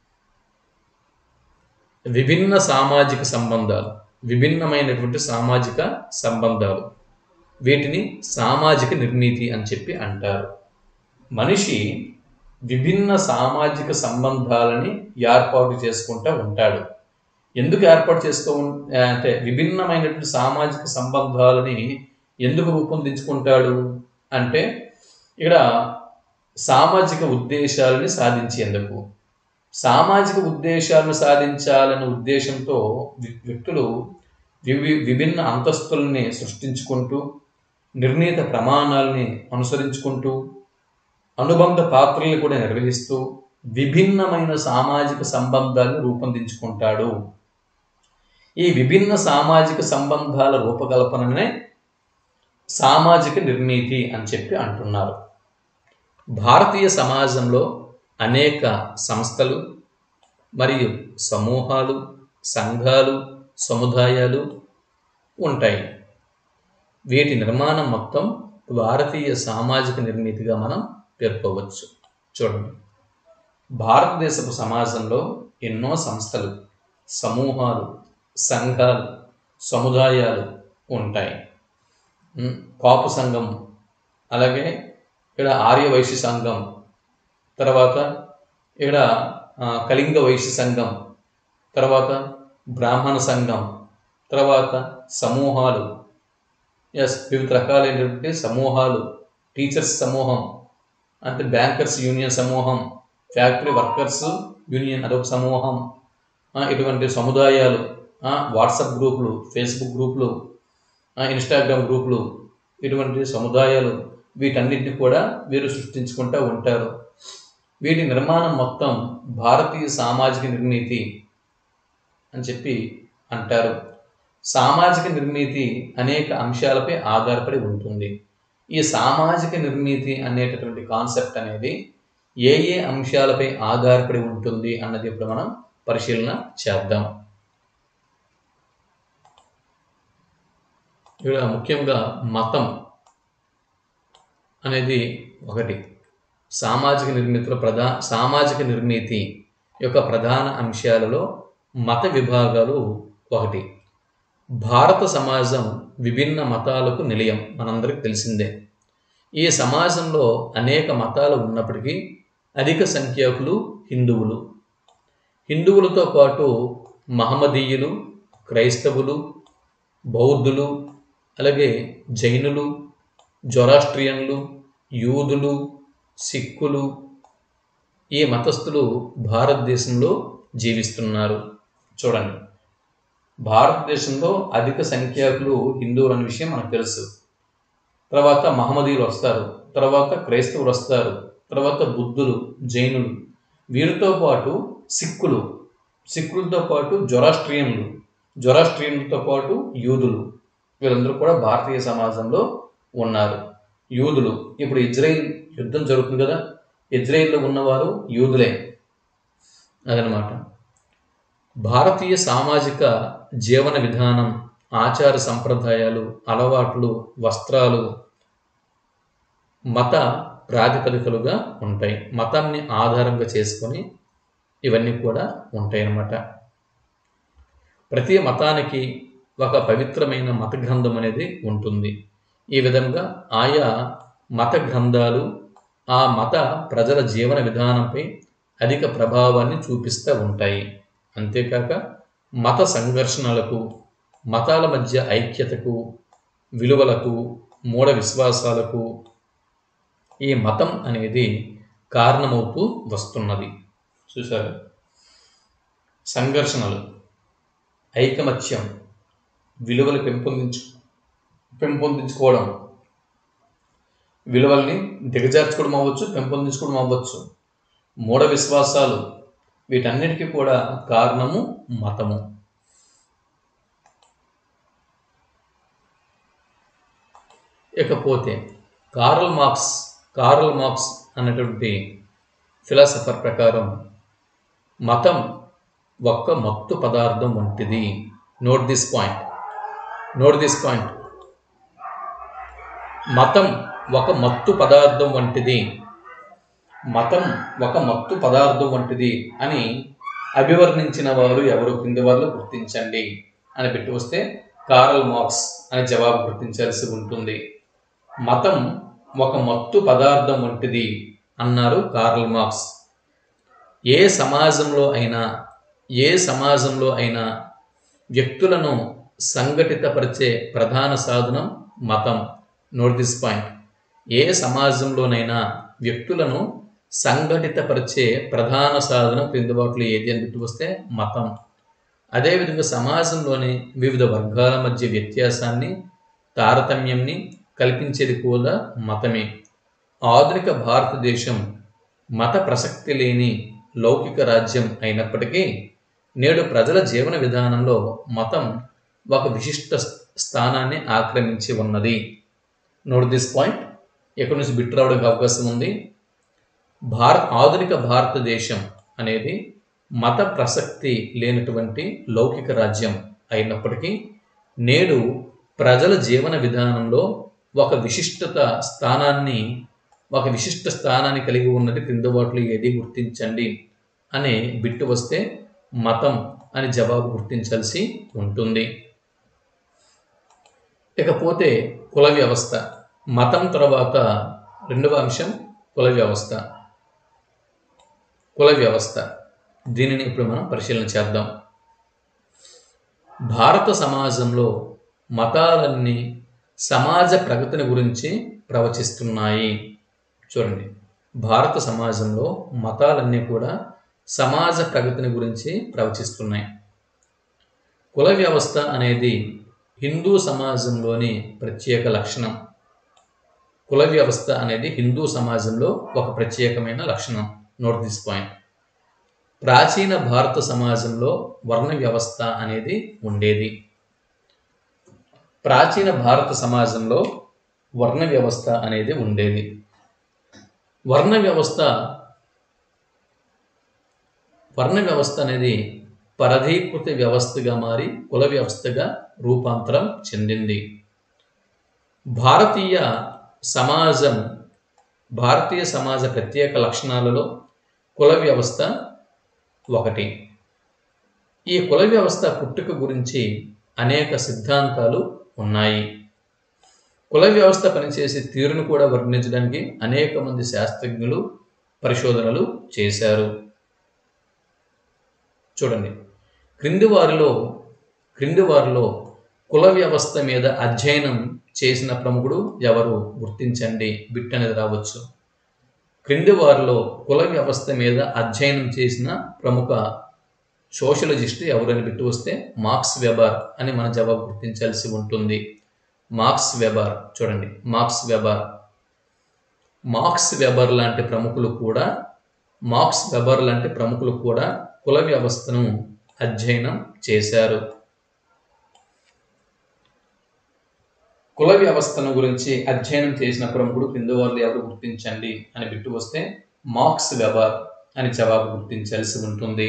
విభిన్న సామాజిక సంబంధాలు విభిన్నమైనటువంటి సామాజిక సంబంధాలు వీటిని సామాజిక నిర్ణీతి అని చెప్పి అంటారు మనిషి విభిన్న సామాజిక సంబంధాలని ఏర్పాటు చేసుకుంటూ ఉంటాడు ఎందుకు ఏర్పాటు చేసుకో ఉం- అంటే విభిన్నమైనటువంటి సామాజిక సంబంధాలని ఎందుకు రూపొందించుకుంటాడు అంటే ఇక్కడ సామాజిక ఉద్దేశాలని సాధించేందుకు సామాజిక ఉద్దేశాలను సాధించాలనే ఉద్దేశంతో వి- వ్యక్తులు వివి విభిన్న అంతస్తుల్ని సృష్టించుకుంటూ నిర్ణీత ప్రమాణాలని అనుసరించుకుంటూ అనుబంధ పాత్రల్ని కూడా నిర్వహిస్తూ విభిన్నమైన సామాజిక సంబంధాలను రూపొందించుకుంటాడు ఈ విభిన్న సామాజిక సంబంధాల రూపకల్పననే సామాజిక నిర్ణీతి అని చెప్పి అంటున్నారు భారతీయ సమాజంలో అనేక సంస్థలు మరియు సమూహాలు సంఘాలు సముదాయాలు ఉంటాయి వీటి నిర్మాణం మొత్తం భారతీయ సామాజిక నిర్ణీతిగా మనం పేర్కోవచ్చు చూడండి భారతదేశపు సమాజంలో ఎన్నో సంస్థలు సమూహాలు సంఘాలు సముదాయాలు ఉంటాయి ఉమ్, కాపు సంఘం అలాగే ఇక్కడ ఆర్య వైశ్య సంఘం తర్వాత ఇక్కడ ఆ, కళింగ వైశ్య సంఘం తర్వాత బ్రాహ్మణ సంఘం తర్వాత సమూహాలు ఎస్ వివిధ రకాలైనటువంటి సమూహాలు టీచర్స్ సమూహం అంటే బ్యాంకర్స్ యూనియన్ సమూహం ఫ్యాక్టరీ వర్కర్స్ యూనియన్ అదొక సమూహం ఆ, ఇటువంటి సముదాయాలు ఆ, వాట్సాప్ గ్రూపులు ఫేస్బుక్ గ్రూపులు ఆ, ఇన్స్టాగ్రామ్ గ్రూపులు ఇటువంటి సముదాయాలు వీటన్నిటిని కూడా వీరు సృష్టించుకుంటూ ఉంటారు వీటి నిర్మాణం మొత్తం భారతీయ సామాజిక నిర్ణీతి అని చెప్పి అంటారు సామాజిక నిర్ణీతి అనేక అంశాలపై ఆధారపడి ఉంటుంది ఈ సామాజిక నిర్ణీతి అనేటటువంటి కాన్సెప్ట్ అనేది ఏ ఏ అంశాలపై ఆధారపడి ఉంటుంది అన్నది ఇప్పుడు మనం పరిశీలన చేద్దాం ఇక్కడ ముఖ్యంగా మతం అనేది ఒకటి సామాజిక నిర్మితుల ప్రధా సామాజిక నిర్ణీతి యొక్క ప్రధాన అంశాలలో మత విభాగాలు ఒకటి భారత సమాజం విభిన్న మతాలకు నిలయం మనందరికి తెలిసిందే ఈ సమాజంలో అనేక మతాలు ఉన్నప్పటికీ అధిక సంఖ్యాకులు హిందువులు హిందువులతో పాటు మహమ్మదీయులు క్రైస్తవులు బౌద్ధులు అలాగే జైనులు జొరాస్ట్రియన్లు యూదులు సిక్కులు ఈ మతస్థులు భారతదేశంలో జీవిస్తున్నారు చూడండి భారతదేశంలో అధిక సంఖ్యాకులు హిందువులు అనే విషయం మనకు తెలుసు తర్వాత మహమ్మదీయులు వస్తారు తర్వాత క్రైస్తవులు వస్తారు తర్వాత బుద్ధులు జైనులు వీరితో పాటు సిక్కులు సిక్కులతో పాటు జొరాస్ట్రియన్లు జొరాస్ట్రియన్లతో పాటు యూదులు వీళ్ళందరూ కూడా భారతీయ సమాజంలో ఉన్నారు యూదులు ఇప్పుడు ఇజ్రాయిల్ యుద్ధం జరుగుతుంది కదా ఇజ్రాయిల్లో ఉన్నవారు యూదులే అదనమాట భారతీయ సామాజిక జీవన విధానం ఆచార సంప్రదాయాలు అలవాట్లు వస్త్రాలు మత ప్రాతిపదికలుగా ఉంటాయి మతాన్ని ఆధారంగా చేసుకొని ఇవన్నీ కూడా ఉంటాయి అన్నమాట ప్రతి మతానికి ఒక పవిత్రమైన మత గ్రంథం అనేది ఉంటుంది ఈ విధంగా ఆయా మత గ్రంథాలు ఆ మత ప్రజల జీవన విధానంపై అధిక ప్రభావాన్ని చూపిస్తూ ఉంటాయి అంతేకాక మత సంఘర్షణలకు మతాల మధ్య ఐక్యతకు విలువలకు మూఢ విశ్వాసాలకు ఈ మతం అనేది కారణమవుతూ వస్తున్నది చూసారు సంఘర్షణలు ఐకమత్యం విలువలు పెంపొందించు పెంపొందించుకోవడం విలువల్ని దిగజార్చుకోవడం అవ్వచ్చు పెంపొందించుకోవడం అవ్వచ్చు మూఢ విశ్వాసాలు వీటన్నిటికీ కూడా కారణము మతము ఇకపోతే కార్ల్ మార్క్స్ కార్ల్ మార్క్స్ అనేటువంటి ఫిలాసఫర్ ప్రకారం మతం ఒక్క మత్తు పదార్థం వంటిది note this point note this point మతం ఒక మత్తు పదార్థం వంటిది మతం ఒక మత్తు పదార్థం వంటిది అని అభివర్ణించిన వారు ఎవరు కింది వారిలో గుర్తించండి అని పెట్టి వస్తే కారల్ మార్క్స్ అని జవాబు గుర్తించాల్సి ఉంటుంది మతం ఒక మత్తు పదార్థం వంటిది అన్నారు కార్ల్ మార్క్స్ ఏ సమాజంలో అయినా ఏ సమాజంలో అయినా వ్యక్తులను సంఘటితపరిచే ప్రధాన సాధనం మతం నోట్ దిస్ పాయింట్ ఏ సమాజంలోనైనా వ్యక్తులను సంఘటితపరిచే ప్రధాన సాధనం క్రింది వాటిలో ఏది అని గుర్తు వస్తే మతం అదేవిధంగా సమాజంలోని వివిధ వర్గాల మధ్య వ్యత్యాసాన్ని తారతమ్యంని కల్పించేది కూడా మతమే ఆధునిక భారతదేశం మత ప్రసక్తి లేని లౌకిక రాజ్యం అయినప్పటికీ నేడు ప్రజల జీవన విధానంలో మతం ఒక విశిష్ట స్థానాన్ని ఆక్రమించి ఉన్నది నోట్ దిస్ పాయింట్ ఎక్కడి నుంచి బిట్ రావడానికి అవకాశం ఉంది భారత్ ఆధునిక భారతదేశం అనేది మత ప్రసక్తి లేనటువంటి లౌకిక రాజ్యం అయినప్పటికీ నేడు ప్రజల జీవన విధానంలో ఒక విశిష్టత స్థానాన్ని ఒక విశిష్ట స్థానాన్ని కలిగి ఉన్నది క్రింద వాటిలో ఏది గుర్తించండి అనే బిట్టు వస్తే మతం అని జవాబు గుర్తించాల్సి ఉంటుంది ఇకపోతే కుల వ్యవస్థ మతం తర్వాత రెండవ అంశం కుల వ్యవస్థ కుల వ్యవస్థ దీనిని ఇప్పుడు మనం పరిశీలన చేద్దాం భారత సమాజంలో మతాలన్నీ సమాజ ప్రగతిని గురించి ప్రవచిస్తున్నాయి చూడండి భారత సమాజంలో మతాలన్నీ కూడా సమాజ ప్రగతిని గురించి ప్రవచిస్తున్నాయి కుల వ్యవస్థ అనేది హిందూ సమాజంలోని ప్రత్యేక లక్షణం కుల వ్యవస్థ అనేది హిందూ సమాజంలో ఒక ప్రత్యేకమైన లక్షణం నోట్ దిస్ పాయింట్ ప్రాచీన భారత సమాజంలో వర్ణ వ్యవస్థ అనేది ఉండేది ప్రాచీన భారత సమాజంలో వర్ణ వ్యవస్థ అనేది ఉండేది వర్ణ వ్యవస్థ వర్ణ వ్యవస్థ అనేది పరధీకృత వ్యవస్థగా మారి కుల వ్యవస్థగా రూపాంతరం చెందింది భారతీయ సమాజం భారతీయ సమాజ ప్రత్యేక లక్షణాలలో కుల వ్యవస్థ ఒకటి ఈ కుల వ్యవస్థ పుట్టుక గురించి అనేక సిద్ధాంతాలు ఉన్నాయి కుల వ్యవస్థ పనిచేసే తీరును కూడా వర్ణించడానికి అనేక మంది శాస్త్రజ్ఞులు పరిశోధనలు చేశారు చూడండి క్రింది వారిలో క్రింది వారిలో కుల వ్యవస్థ మీద అధ్యయనం చేసిన ప్రముఖుడు ఎవరు గుర్తించండి బిట్ అనేది రావచ్చు క్రింది వారిలో కుల వ్యవస్థ మీద అధ్యయనం చేసిన ప్రముఖ సోషలజిస్ట్ ఎవరని బిట్టు వస్తే మార్క్స్ వెబర్ అని మన జవాబు గుర్తించాల్సి ఉంటుంది మార్క్స్ వెబర్ చూడండి మార్క్స్ వెబర్ మార్క్స్ వెబర్ లాంటి ప్రముఖులు కూడా మార్క్స్ వెబర్ లాంటి ప్రముఖులు కూడా కుల వ్యవస్థను అధ్యయనం చేశారు కుల వ్యవస్థను గురించి అధ్యయనం చేసిన ప్రముఖుడు క్రింద వాళ్ళు ఎవరు గుర్తించండి అని బిట్టు వస్తే మార్క్స్ వెబర్ అని జవాబు గుర్తించాల్సి ఉంటుంది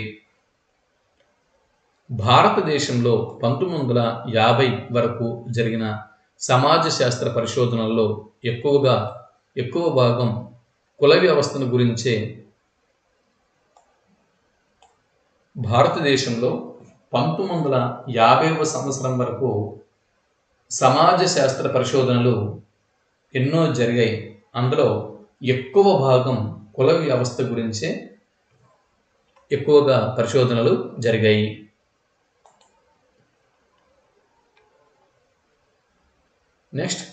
భారతదేశంలో పంతొమ్మిది వందల యాభై వరకు జరిగిన సమాజ శాస్త్ర పరిశోధనల్లో ఎక్కువగా ఎక్కువ భాగం కుల వ్యవస్థను గురించే భారతదేశంలో పంతొమ్మిది వందల యాభైవ సంవత్సరం వరకు సమాజ శాస్త్ర పరిశోధనలు ఎన్నో జరిగాయి అందులో ఎక్కువ భాగం కుల వ్యవస్థ గురించే ఎక్కువగా పరిశోధనలు జరిగాయి నెక్స్ట్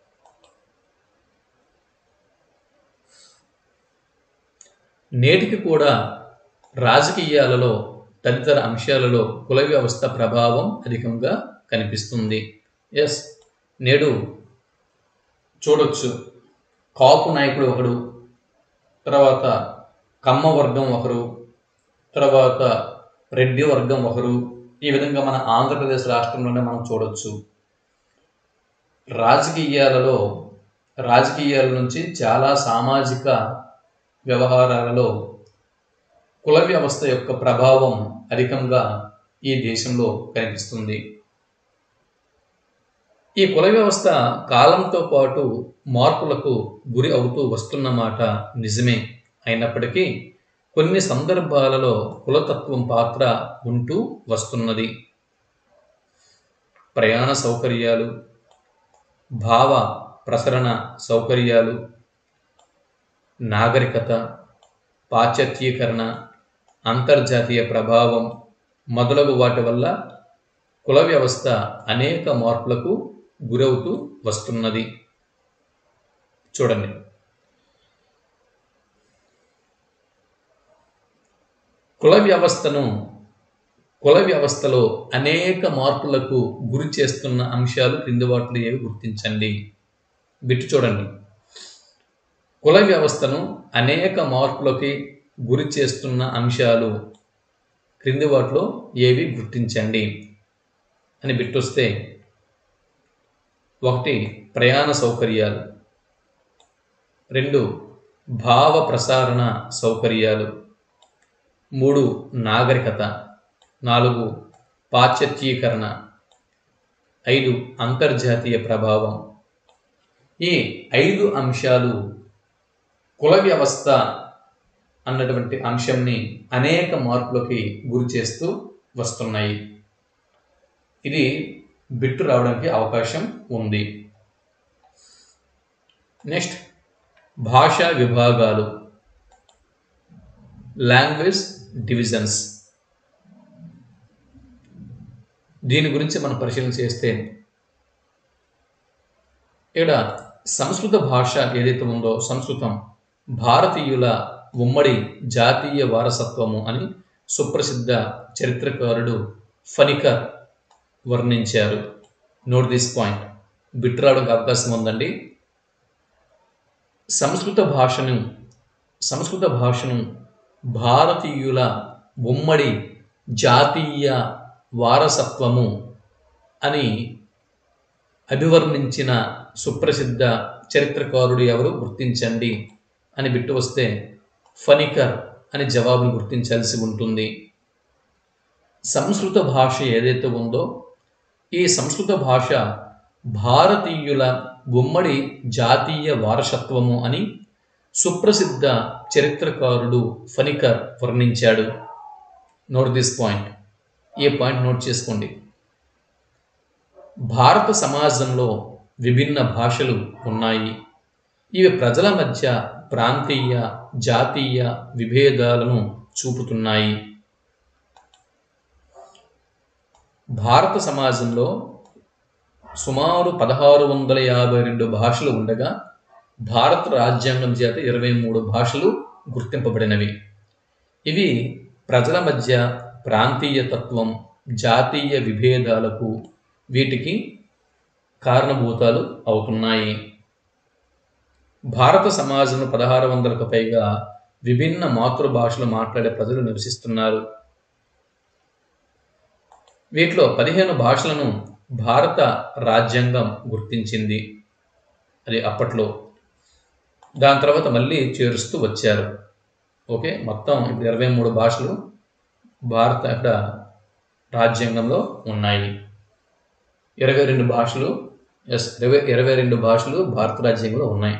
నేటికి కూడా రాజకీయాలలో తదితర అంశాలలో కుల వ్యవస్థ ప్రభావం అధికంగా కనిపిస్తుంది ఎస్ నేడు చూడొచ్చు కాపు నాయకుడు ఒకడు తర్వాత కమ్మ వర్గం ఒకరు తర్వాత రెడ్డి వర్గం ఒకరు ఈ విధంగా మన ఆంధ్రప్రదేశ్ రాష్ట్రంలోనే మనం చూడొచ్చు రాజకీయాలలో రాజకీయాల నుంచి చాలా సామాజిక వ్యవహారాలలో కుల వ్యవస్థ యొక్క ప్రభావం అధికంగా ఈ దేశంలో కనిపిస్తుంది ఈ కుల వ్యవస్థ కాలంతో పాటు మార్పులకు గురి అవుతూ వస్తున్నమాట నిజమే అయినప్పటికీ కొన్ని సందర్భాలలో కులతత్వం పాత్ర ఉంటూ వస్తున్నది ప్రయాణ సౌకర్యాలు భావ ప్రసరణ సౌకర్యాలు నాగరికత పాశ్చాత్యీకరణ అంతర్జాతీయ ప్రభావం మొదలగు వాటి వల్ల కుల వ్యవస్థ అనేక మార్పులకు గురవుతూ వస్తున్నది చూడండి కుల వ్యవస్థను కుల వ్యవస్థలో అనేక మార్పులకు గురి చేస్తున్న అంశాలు క్రింది వాటిలో ఏవి గుర్తించండి బిట్టు చూడండి కుల వ్యవస్థను అనేక మార్పులకి గురి చేస్తున్న అంశాలు క్రింది వాటిలో ఏవి గుర్తించండి అని బిట్టొస్తే ఒకటి ప్రయాణ సౌకర్యాలు రెండు భావ ప్రసారణ సౌకర్యాలు మూడు నాగరికత నాలుగు పాశ్చాత్యీకరణ ఐదు అంతర్జాతీయ ప్రభావం ఈ ఐదు అంశాలు కుల వ్యవస్థ అన్నటువంటి అంశంని అనేక మార్పులకి గురి చేస్తూ వస్తున్నాయి ఇది బిట్టు రావడానికి అవకాశం ఉంది నెక్స్ట్ భాషా విభాగాలు లాంగ్వేజ్ డివిజన్స్ దీని గురించి మనం పరిశీలన చేస్తే ఇక్కడ సంస్కృత భాష ఏదైతే ఉందో సంస్కృతం భారతీయుల ఉమ్మడి జాతీయ వారసత్వము అని సుప్రసిద్ధ చరిత్రకారుడు ఫనికర్ వర్ణించారు నోట్ దిస్ పాయింట్ బిట్ రావడానికి అవకాశం ఉందండి సంస్కృత భాషను సంస్కృత భాషను భారతీయుల ఉమ్మడి జాతీయ వారసత్వము అని అభివర్ణించిన సుప్రసిద్ధ చరిత్రకారుడు ఎవరు గుర్తించండి అని బిట్టు వస్తే ఫనికర్ అని జవాబును గుర్తించాల్సి ఉంటుంది సంస్కృత భాష ఏదైతే ఉందో ఈ సంస్కృత భాష భారతీయుల ఉమ్మడి జాతీయ వారసత్వము అని సుప్రసిద్ధ చరిత్రకారుడు ఫనికర్ వర్ణించాడు నోట్ దిస్ పాయింట్ ఈ పాయింట్ నోట్ చేసుకోండి భారత సమాజంలో విభిన్న భాషలు ఉన్నాయి ఇవి ప్రజల మధ్య ప్రాంతీయ జాతీయ విభేదాలను చూపుతున్నాయి భారత సమాజంలో సుమారు పదహారు వందల యాభై రెండు భాషలు ఉండగా భారత రాజ్యాంగం చేత ఇరవై మూడు భాషలు గుర్తింపబడినవి ఇవి ప్రజల మధ్య ప్రాంతీయ తత్వం జాతీయ విభేదాలకు వీటికి కారణభూతాలు అవుతున్నాయి భారత సమాజంలో పదహారు వందలకు పైగా విభిన్న మాతృభాషలు మాట్లాడే ప్రజలు నివసిస్తున్నారు వీటిలో పదిహేను భాషలను భారత రాజ్యాంగం గుర్తించింది అది అప్పట్లో దాని తర్వాత మళ్ళీ చేరుస్తూ వచ్చారు ఓకే మొత్తం ఇప్పుడు ఇరవై మూడు భాషలు భారత అక్కడ రాజ్యాంగంలో ఉన్నాయి ఇరవై రెండు భాషలు ఎస్ ఇరవై ఇరవై రెండు భాషలు భారత రాజ్యాంగంలో ఉన్నాయి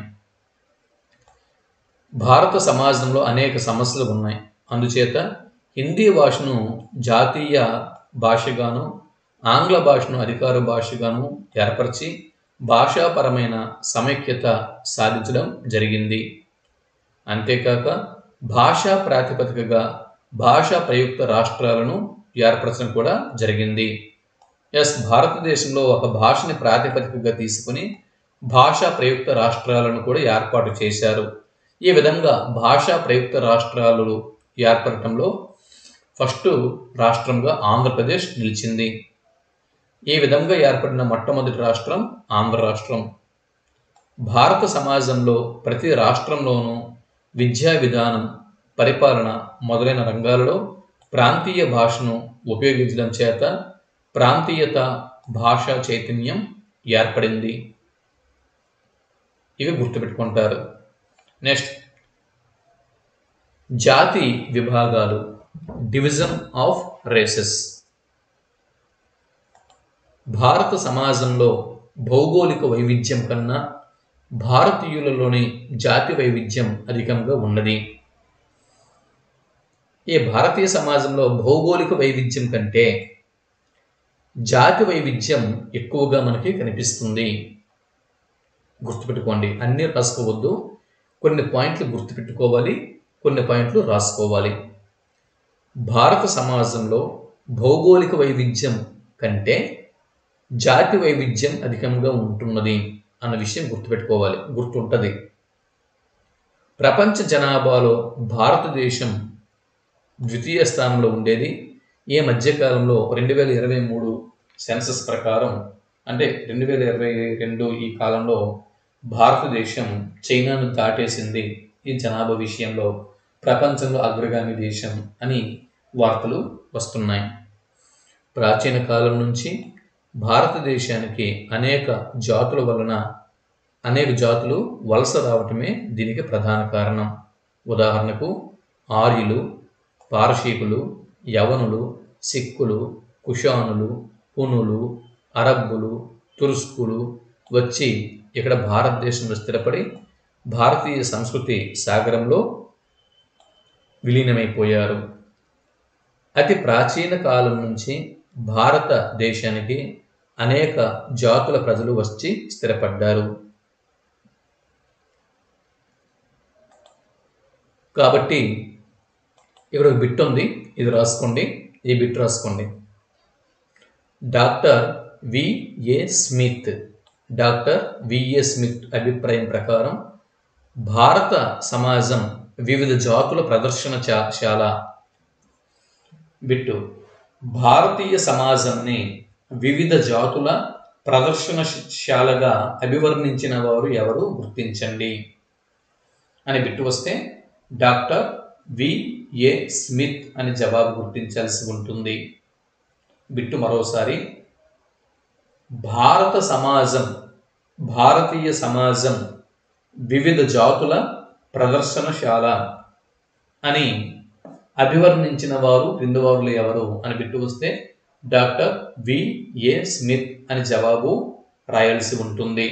భారత సమాజంలో అనేక సమస్యలు ఉన్నాయి అందుచేత హిందీ భాషను జాతీయ భాషగాను ఆంగ్ల భాషను అధికార భాషగాను ఏర్పరిచి భాషాపరమైన సమైక్యత సాధించడం జరిగింది అంతేకాక భాషా ప్రాతిపదికగా భాషా ప్రయుక్త రాష్ట్రాలను ఏర్పరచడం కూడా జరిగింది ఎస్ భారతదేశంలో ఒక భాషని ప్రాతిపదికగా తీసుకుని భాషా ప్రయుక్త రాష్ట్రాలను కూడా ఏర్పాటు చేశారు ఈ విధంగా భాషా ప్రయుక్త రాష్ట్రాలు ఏర్పడటంలో ఫస్ట్ రాష్ట్రంగా ఆంధ్రప్రదేశ్ నిలిచింది ఈ విధంగా ఏర్పడిన మొట్టమొదటి రాష్ట్రం ఆంధ్ర రాష్ట్రం భారత సమాజంలో ప్రతి రాష్ట్రంలోనూ విద్యా విధానం పరిపాలన మొదలైన రంగాలలో ప్రాంతీయ భాషను ఉపయోగించడం చేత ప్రాంతీయత భాషా చైతన్యం ఏర్పడింది ఇవి గుర్తుపెట్టుకుంటారు నెక్స్ట్ జాతి విభాగాలు డివిజన్ ఆఫ్ రేసెస్ భారత సమాజంలో భౌగోళిక వైవిధ్యం కన్నా భారతీయులలోని జాతి వైవిధ్యం అధికంగా ఉన్నది ఈ భారతీయ సమాజంలో భౌగోళిక వైవిధ్యం కంటే జాతి వైవిధ్యం ఎక్కువగా మనకి కనిపిస్తుంది గుర్తుపెట్టుకోండి అన్నీ రాసుకోవద్దు కొన్ని పాయింట్లు గుర్తుపెట్టుకోవాలి కొన్ని పాయింట్లు రాసుకోవాలి భారత సమాజంలో భౌగోళిక వైవిధ్యం కంటే జాతి వైవిధ్యం అధికంగా ఉంటున్నది అన్న విషయం గుర్తుపెట్టుకోవాలి గుర్తుంటుంది ప్రపంచ జనాభాలో భారతదేశం ద్వితీయ స్థానంలో ఉండేది ఈ మధ్యకాలంలో రెండు వేల ఇరవై మూడు సెన్సస్ ప్రకారం అంటే రెండు వేల ఇరవై రెండు ఈ కాలంలో భారతదేశం చైనాను దాటేసింది ఈ జనాభా విషయంలో ప్రపంచంలో అగ్రగామి దేశం అని వార్తలు వస్తున్నాయి ప్రాచీన కాలం నుంచి భారతదేశానికి అనేక జాతుల వలన అనేక జాతులు వలస రావటమే దీనికి ప్రధాన కారణం ఉదాహరణకు ఆర్యులు పారసీకులు యవనులు సిక్కులు కుషానులు పునులు అరబ్బులు తురుస్కులు వచ్చి ఇక్కడ భారతదేశంలో స్థిరపడి భారతీయ సంస్కృతి సాగరంలో విలీనమైపోయారు అతి ప్రాచీన కాలం నుంచి భారతదేశానికి అనేక జాతుల ప్రజలు వచ్చి స్థిరపడ్డారు కాబట్టి ఇక్కడ ఒక బిట్ ఉంది ఇది రాసుకోండి ఈ బిట్ రాసుకోండి doctor V A Smith doctor V A Smith అభిప్రాయం ప్రకారం భారత సమాజం వివిధ జాతుల ప్రదర్శనశాల బిట్టు భారతీయ సమాజంని వివిధ జాతుల ప్రదర్శనశాలగా అభివర్ణించిన వారు ఎవరు గుర్తించండి అని బిట్టు వస్తే డాక్టర్ విఏ స్మిత్ అని జవాబు గుర్తించాల్సి ఉంటుంది బిట్టు మరోసారి భారత సమాజం భారతీయ సమాజం వివిధ జాతుల ప్రదర్శనశాల అని అభివర్ణించిన వారు క్రింది వారులు ఎవరు అని బిట్టు వస్తే డాక్టర్ విఏ స్మిత్ అని జవాబు రాయాల్సి ఉంటుంది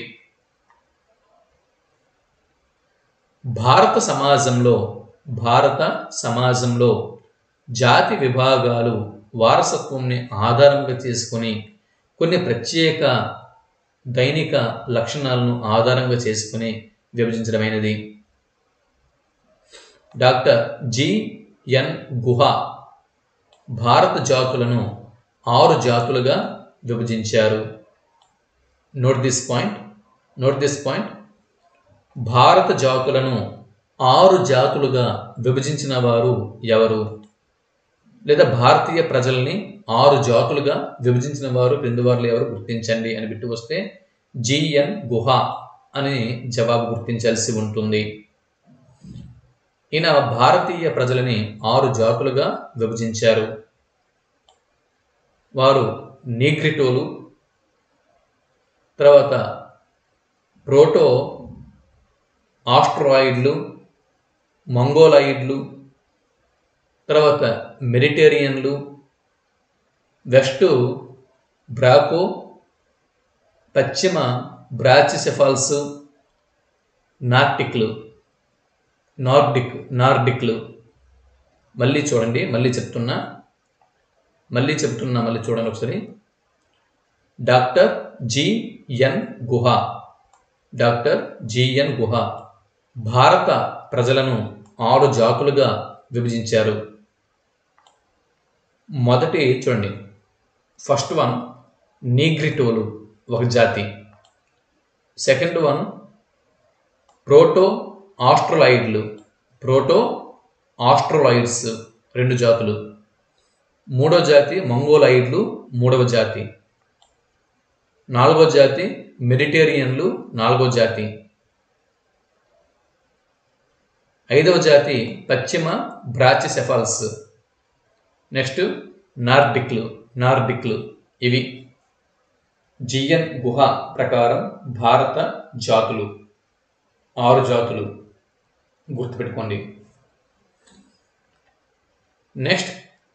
భారత సమాజంలో భారత సమాజంలో జాతి విభాగాలు వారసత్వంని ఆధారంగా చేసుకొని కొన్ని ప్రత్యేక దైనిక లక్షణాలను ఆధారంగా చేసుకుని విభజించడమైనది డాక్టర్ జిఎన్ గుహ భారత జాతులను ఆరు జాతులుగా విభజించారు note this point note this point భారత జాతులను ఆరు జాతులుగా విభజించిన వారు ఎవరు లేదా భారతీయ ప్రజల్ని ఆరు జాతులుగా విభజించిన వారు క్రింది వారు ఎవరు గుర్తించండి అని బిట్టు వస్తే జిఎన్ గుహ అని జవాబు గుర్తించాల్సి ఉంటుంది ఈయన భారతీయ ప్రజలని ఆరు జాతులుగా విభజించారు వారు నీగ్రిటోలు తర్వాత ప్రోటో ఆస్ట్రాయిడ్లు మంగోలాయిడ్లు తర్వాత మెడిటేరియన్లు వెస్ట్ బ్రాకో పశ్చిమ బ్రాచిసెఫాల్స్ నార్టిక్లు నార్డిక్ నార్డిక్లు మళ్ళీ చూడండి మళ్ళీ చెప్తున్నా మళ్ళీ చెప్తున్నా మళ్ళీ చూడండి ఒకసారి doctor G N Guha doctor G N Guha భారత ప్రజలను ఆరు జాతులుగా విభజించారు మొదటి చూడండి ఫస్ట్ వన్ నీగ్రిటోలు ఒక జాతి సెకండ్ వన్ ప్రోటో ఆస్ట్రలాయిడ్లు ప్రోటో ఆస్ట్రలాయిడ్స్ రెండు జాతులు మూడో జాతి మంగోలాయిడ్లు మూడవ జాతి నాలుగో జాతి మెడిటేరియన్లు నాలుగో జాతి ఐదవ జాతి పశ్చిమ బ్రాచిసెఫాల్స్ నెక్స్ట్ నార్డిక్లు నార్డిక్లు ఇవి జిఎన్ గుహ ప్రకారం భారత జాతులు ఆరు జాతులు గుర్తుపెట్టుకోండి నెక్స్ట్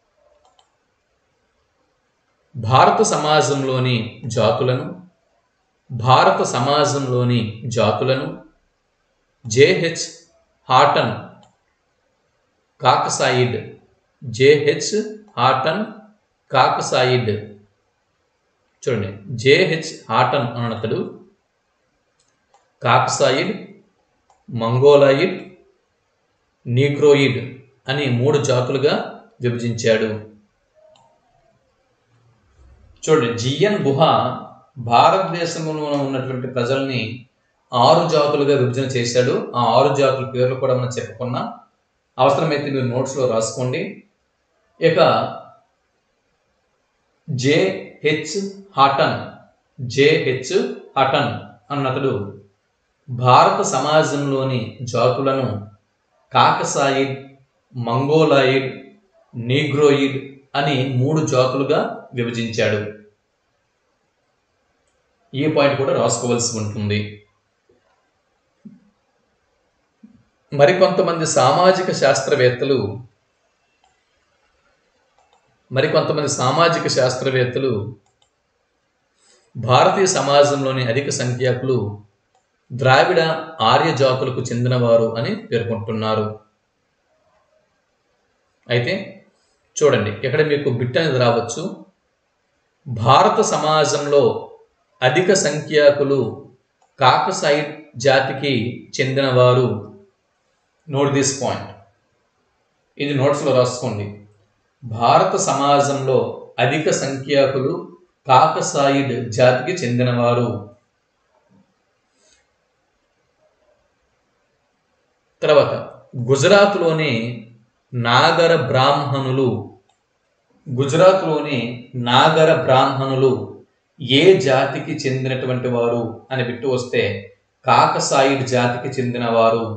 భారత సమాజంలోని జాతులను భారత సమాజంలోని జాతులను J H Hutton Caucasoid J H Hutton Caucasoid చూడండి జేహెచ్ హాటన్ అనతడు కాకసాయిడ్ మంగోలాయిడ్ నీగ్రోయిడ్ అని మూడు జాతులుగా విభజించాడు చూడండి జిఎన్ గుహ భారతదేశంలో ఉన్నటువంటి ప్రజల్ని ఆరు జాతులుగా విభజన చేశాడు ఆ ఆరు జాతుల పేర్లు కూడా మనం చెప్పుకున్నాం అవసరమైతే మీరు నోట్స్లో రాసుకోండి ఇక జేహెచ్ హటన్ జేహెచ్ హటన్ అన్నతడు భారత సమాజంలోని జాతులను కాకసాయిడ్ మంగోలాయిడ్ నీగ్రోయిడ్ అని మూడు జాతులుగా విభజించాడు ఈ పాయింట్ కూడా రాసుకోవాల్సి ఉంటుంది మరికొంతమంది సామాజిక శాస్త్రవేత్తలు మరికొంతమంది సామాజిక శాస్త్రవేత్తలు భారతీయ సమాజంలోని అధిక సంఖ్యాకులు ద్రావిడ ఆర్య జాతులకు చెందినవారు అని పేర్కొంటున్నారు అయితే చూడండి ఇక్కడ మీకు బిట్ అనేది రావచ్చు భారత సమాజంలో అధిక సంఖ్యాకులు కాకసైడ్ జాతికి చెందినవారు నోట్ దిస్ పాయింట్ ఇది నోట్స్లో రాసుకోండి భారత సమాజంలో అధిక సంఖ్యాకులు కాకసాయిడ్ జాతికి చెందినవారు తర్వాత గుజరాత్లోని నాగర బ్రాహ్మణులు గుజరాత్లోని నాగర బ్రాహ్మణులు ఏ జాతికి చెందినటువంటి వారు అని బిట్టు వస్తే కాకసాయిడ్ జాతికి చెందినవారు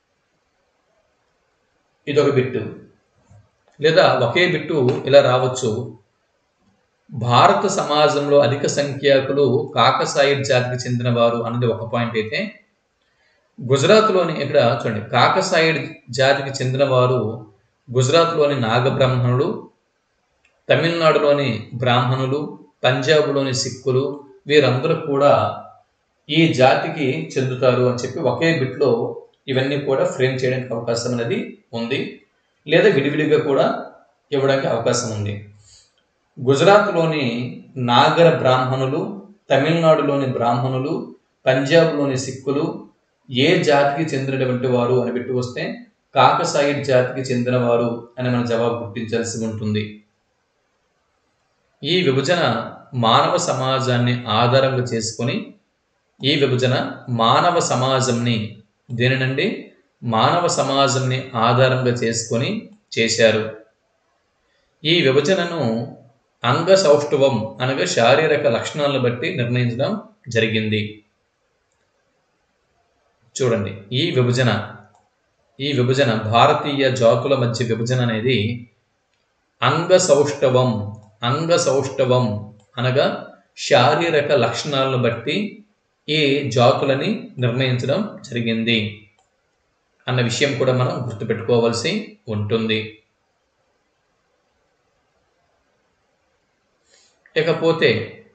ఇదొక బిట్టు లేదా ఒకే బిట్టు ఇలా రావచ్చు భారత సమాజంలో అధిక సంఖ్యాకులు కాకసాయిడ్ జాతికి చెందినవారు అన్నది ఒక పాయింట్ అయితే గుజరాత్లోని ఇక్కడ చూడండి కాకసాయిడ్ జాతికి చెందినవారు గుజరాత్లోని నాగబ్రాహ్మణులు తమిళనాడులోని బ్రాహ్మణులు పంజాబ్లోని సిక్కులు వీరందరూ కూడా ఈ జాతికి చెందుతారు అని చెప్పి ఒకే బిట్లో ఇవన్నీ కూడా ఫ్రేమ్ చేయడానికి అవకాశం అనేది ఉంది లేదా విడివిడిగా కూడా ఇవ్వడానికి అవకాశం ఉంది గుజరాత్లోని నాగర బ్రాహ్మణులు తమిళనాడులోని బ్రాహ్మణులు పంజాబ్లోని సిక్కులు ఏ జాతికి చెందినటువంటి వారు అని పెట్టి వస్తే కాకసాయిడ్ జాతికి చెందినవారు అని మన జవాబు గుర్తించాల్సి ఉంటుంది ఈ విభజన మానవ సమాజాన్ని ఆధారంగా చేసుకొని ఈ విభజన మానవ సమాజంని దేనినండి మానవ సమాజంని ఆధారంగా చేసుకొని చేశారు ఈ విభజనను అంగ సౌష్ఠవం అనగా శారీరక లక్షణాలను బట్టి నిర్ణయించడం జరిగింది చూడండి ఈ విభజన ఈ విభజన భారతీయ జాతుల మధ్య విభజన అనేది అంగ సౌష్ఠవం అంగ సౌష్ఠవం అనగా శారీరక లక్షణాలను బట్టి ఈ జాతులని నిర్ణయించడం జరిగింది అన్న విషయం కూడా మనం గుర్తుపెట్టుకోవాల్సి ఉంటుంది ఇకపోతే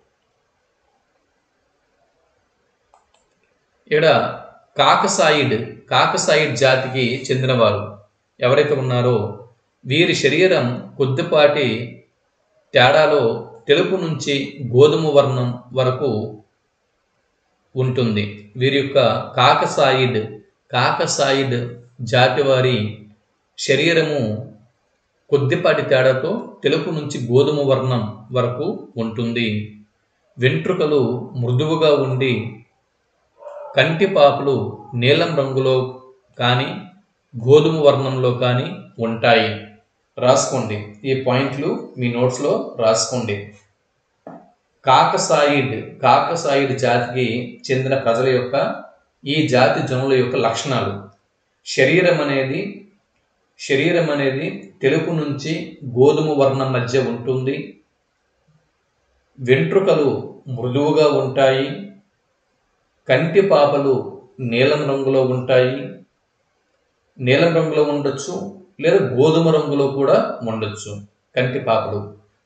ఇక్కడ కాకసాయిడ్ కాకసాయిడ్ జాతికి చెందినవారు ఎవరైతే ఉన్నారో వీరి శరీరం కొద్దిపాటి తేడాలో తెలుపు నుంచి గోధుమ వర్ణం వరకు ఉంటుంది వీరి యొక్క కాకసాయిడ్ కాకసాయిడ్ జాతి వారి శరీరము కొద్దిపాటి తేడాతో తెలుపు నుంచి గోధుమ వర్ణం వరకు ఉంటుంది వెంట్రుకలు మృదువుగా ఉండి కంటిపాపులు నీలం రంగులో కానీ గోధుమ వర్ణంలో కానీ ఉంటాయి రాసుకోండి ఈ పాయింట్లు మీ నోట్స్లో రాసుకోండి కాకసాయిడ్ కాకసాయిడ్ జాతికి చెందిన ప్రజల యొక్క ఈ జాతి జనుల యొక్క లక్షణాలు శరీరం అనేది శరీరం అనేది తెలుపు నుంచి గోధుమ వర్ణం మధ్య ఉంటుంది వెంట్రుకలు మృదువుగా ఉంటాయి కంటి పాపలు నీలం రంగులో ఉంటాయి నీలం రంగులో ఉండొచ్చు లేదా గోధుమ రంగులో కూడా ఉండొచ్చు కంటి పాపలు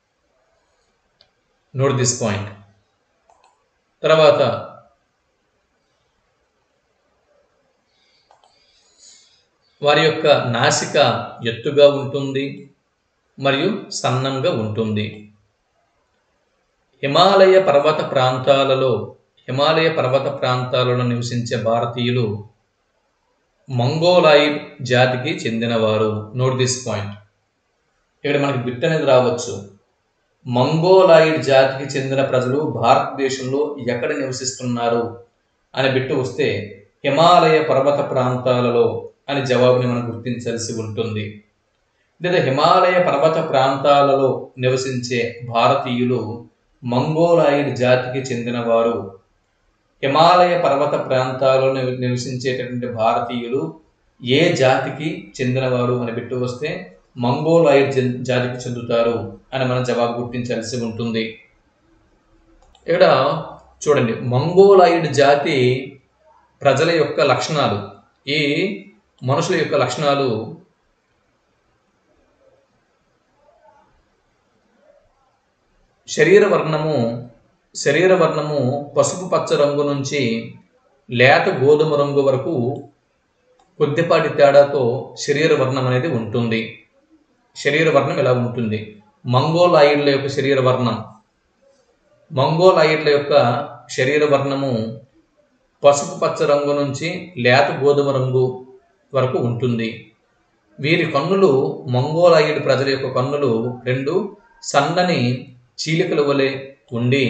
నోట్ దిస్ పాయింట్ తర్వాత వారి యొక్క నాసిక ఎత్తుగా ఉంటుంది మరియు సన్నంగా ఉంటుంది హిమాలయ పర్వత ప్రాంతాలలో హిమాలయ పర్వత ప్రాంతాలలో నివసించే భారతీయులు మంగోలాయిడ్ జాతికి చెందినవారు నోట్ దిస్ పాయింట్ ఇక్కడ మనకి బిట్ అనేది రావచ్చు మంగోలాయిడ్ జాతికి చెందిన ప్రజలు భారతదేశంలో ఎక్కడ నివసిస్తున్నారు అనే బిట్టు వస్తే హిమాలయ పర్వత ప్రాంతాలలో అని జవాబుని మనం గుర్తించాల్సి ఉంటుంది లేదా హిమాలయ పర్వత ప్రాంతాలలో నివసించే భారతీయులు మంగోలాయిడ్ జాతికి చెందినవారు హిమాలయ పర్వత ప్రాంతాలలో నివ- నివసించేటటువంటి భారతీయులు ఏ జాతికి చెందినవారు అని బిట్టు వస్తే మంగోలాయిడ్ జన్- జాతికి చెందుతారు అని మనం జవాబు గుర్తించాల్సి ఉంటుంది ఇక్కడ చూడండి మంగోలాయిడ్ జాతి ప్రజల యొక్క లక్షణాలు ఈ మనుషుల యొక్క లక్షణాలు శరీర వర్ణము శరీర వర్ణము పసుపు పచ్చ రంగు నుంచి లేత గోధుమ రంగు వరకు కొద్దిపాటి తేడాతో శరీర వర్ణం అనేది ఉంటుంది శరీర వర్ణం ఇలా ఉంటుంది మంగోలాయిడ్ల యొక్క శరీర వర్ణం మంగోలాయిడ్ల యొక్క శరీర వర్ణము పసుపు పచ్చ రంగు నుంచి లేత గోధుమ రంగు వరకు ఉంటుంది వీరి కన్నులు మంగోలాయిడ్ ప్రజల యొక్క కన్నులు రెండు సన్నని చీలికల వలె ఉండి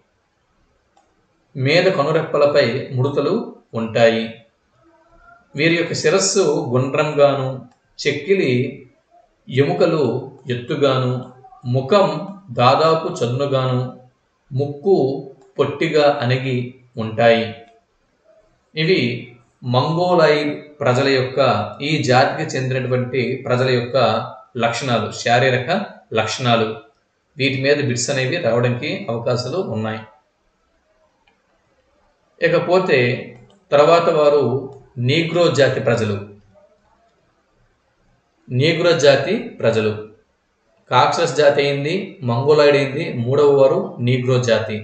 మీద కనురెప్పలపై ముడతలు ఉంటాయి వీరి యొక్క శిరస్సు గుండ్రంగాను చెక్కిలి ఎముకలు ఎత్తుగాను ముఖం దాదాపు చదునుగాను ముక్కు పొట్టిగా అణిగి ఉంటాయి ఇవి మంగోలాయిడ్ ప్రజల యొక్క ఈ జాతికి చెందినటువంటి ప్రజల యొక్క లక్షణాలు శారీరక లక్షణాలు వీటి మీద బిట్స్ అనేవి రావడానికి అవకాశాలు ఉన్నాయి ఇకపోతే తర్వాత వారు నీగ్రో జాతి ప్రజలు నీగ్రో జాతి ప్రజలు కాక్సస్ జాతి అయింది మంగోలాయిడ్ అయింది మూడవ వారు నీగ్రో జాతి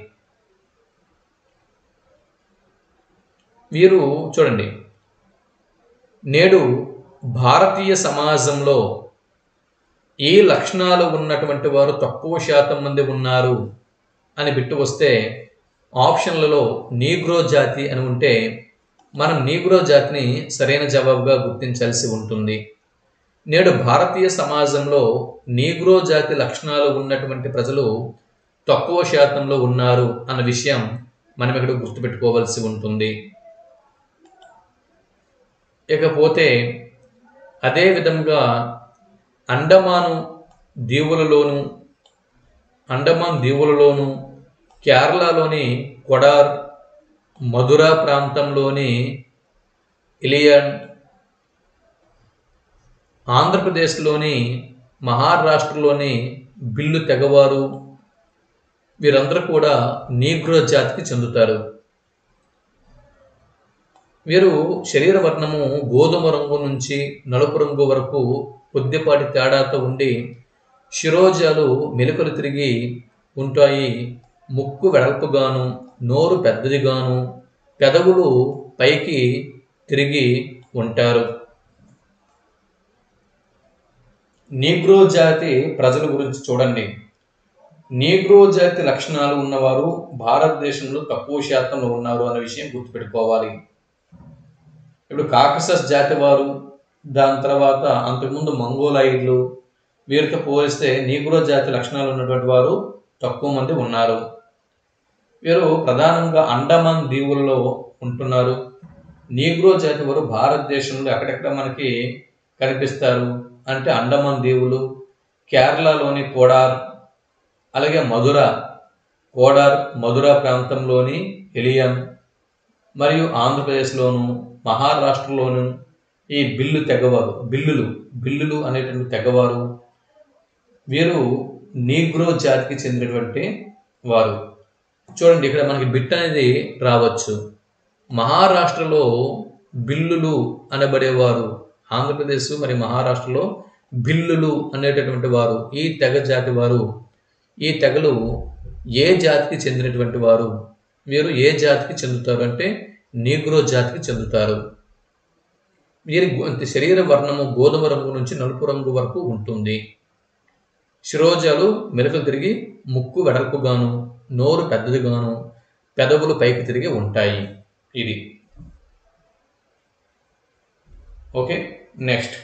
వీరు చూడండి నేడు భారతీయ సమాజంలో ఈ లక్షణాలు ఉన్నటువంటి వారు తక్కువ శాతం మంది ఉన్నారు అని బిట్టు వస్తే ఆప్షన్లలో నీగ్రో జాతి అని ఉంటే మనం నీగ్రో జాతిని సరైన జవాబుగా గుర్తించాల్సి ఉంటుంది నేడు భారతీయ సమాజంలో నీగ్రో జాతి లక్షణాలు ఉన్నటువంటి ప్రజలు తక్కువ శాతంలో ఉన్నారు అన్న విషయం మనం ఇక్కడ గుర్తుపెట్టుకోవాల్సి ఉంటుంది ఇకపోతే అదే విధంగా అండమాను దీవులలోను అండమాన్ దీవులలోను కేరళలోని కొడార్ మధుర ప్రాంతంలోని ఇలియన్ ఆంధ్రప్రదేశ్లోని మహారాష్ట్రలోని బిల్లు తెగవారు వీరందరూ కూడా నీగ్రో జాతికి చెందుతారు వీరు శరీర వర్ణము గోధుమ రంగు నుంచి నలుపు రంగు వరకు కొద్దిపాటి తేడాతో ఉండి శిరోజాలు మెలికలు తిరిగి ఉంటాయి ముక్కు వెడల్పుగాను నోరు పెద్దదిగాను పెదవులు పైకి తిరిగి ఉంటారు నీగ్రో జాతి ప్రజల గురించి చూడండి నీగ్రో జాతి లక్షణాలు ఉన్నవారు భారతదేశంలో తక్కువ శాతంలో ఉన్నారు అనే విషయం గుర్తుపెట్టుకోవాలి ఇప్పుడు కాకసస్ జాతి వారు దాని తర్వాత అంతకుముందు మంగోలాయిడ్లు వీరితో పోలిస్తే నీగ్రో జాతి లక్షణాలు ఉన్నటువంటి వారు తక్కువ మంది ఉన్నారు వీరు ప్రధానంగా అండమాన్ దీవుల్లో ఉంటున్నారు నీగ్రో జాతి వారు భారతదేశంలో ఎక్కడెక్కడ మనకి కనిపిస్తారు అంటే అండమాన్ దీవులు కేరళలోని కోడార్ అలాగే మధుర కోడార్ మధుర ప్రాంతంలోని ఎలియం మరియు ఆంధ్రప్రదేశ్లోను మహారాష్ట్రలోను ఈ బిల్లు తెగవారు బిల్లులు బిల్లులు అనేటువంటి తెగవారు వీరు నీగ్రో జాతికి చెందినటువంటి వారు చూడండి ఇక్కడ మనకి బిట్ అనేది రావచ్చు మహారాష్ట్రలో బిల్లులు అనబడేవారు ఆంధ్రప్రదేశ్ మరియు మహారాష్ట్రలో బిల్లులు అనేటటువంటి వారు ఈ తెగ జాతి వారు ఈ తెగలు ఏ జాతికి చెందినటువంటి వారు వీరు ఏ జాతికి చెందుతారు అంటే నీగ్రో జాతికి చెందుతారు వీరి గో- శరీర వర్ణము గోధుమ రంగు నుంచి నలుపు రంగు వరకు ఉంటుంది శిరోజాలు మెలకలు తిరిగి ముక్కు వెడల్పుగాను నోరు పెద్దదిగాను పెదవులు పైకి తిరిగి ఉంటాయి ఇది ఓకే నెక్స్ట్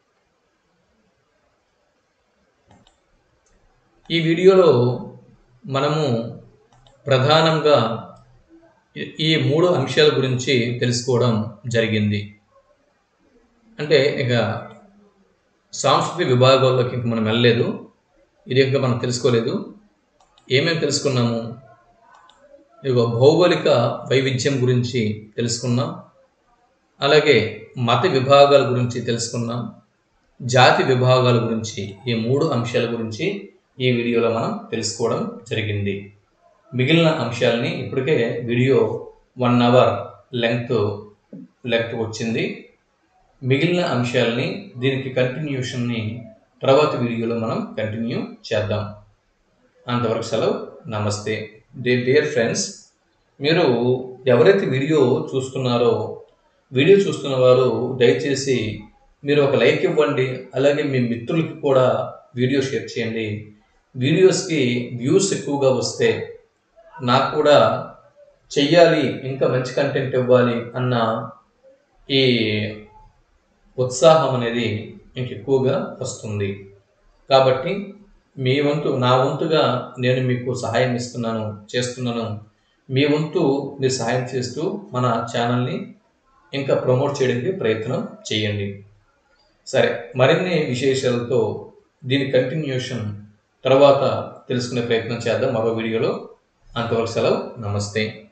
ఈ వీడియోలో మనము ప్రధానంగా ఈ- ఈ మూడు అంశాల గురించి తెలుసుకోవడం జరిగింది అంటే ఇక సాంస్కృతిక విభాగాల్లోకి ఇంక మనం వెళ్ళలేదు ఇది ఇంకా మనం తెలుసుకోలేదు ఏమేమి తెలుసుకున్నాము ఇదిగో భౌగోళిక వైవిధ్యం గురించి తెలుసుకున్నాం అలాగే మత విభాగాల గురించి తెలుసుకున్నాం జాతి విభాగాల గురించి ఈ మూడు అంశాల గురించి ఈ వీడియోలో మనం తెలుసుకోవడం జరిగింది మిగిలిన అంశాలని ఇప్పటికే video one hour length length వచ్చింది మిగిలిన అంశాలని దీనికి కంటిన్యూషన్ని తర్వాత వీడియోలో మనం కంటిన్యూ చేద్దాం అంతవరకు సెలవు నమస్తే డే డియర్ ఫ్రెండ్స్ మీరు ఎవరైతే వీడియో చూస్తున్నారో వీడియో చూస్తున్న వారు దయచేసి మీరు ఒక లైక్ ఇవ్వండి అలాగే మీ మిత్రులకి కూడా వీడియో షేర్ చేయండి వీడియోస్కి వ్యూస్ ఎక్కువగా వస్తే నాకు కూడా చెయ్యాలి ఇంకా మంచి కంటెంట్ ఇవ్వాలి అన్న ఈ ఉత్సాహం అనేది ఇంక ఎక్కువగా వస్తుంది కాబట్టి మీ వంతు నా వంతుగా నేను మీకు సహాయం ఇస్తున్నాను చేస్తున్నాను మీ వంతు మీరు సహాయం చేస్తూ మన ఛానల్ని ఇంకా ప్రమోట్ చేయడానికి ప్రయత్నం చేయండి సరే మరిన్ని విశేషాలతో దీని కంటిన్యూషన్ తర్వాత తెలుసుకునే ప్రయత్నం చేద్దాం మరో వీడియోలో అంతవరకు సెలవు నమస్తే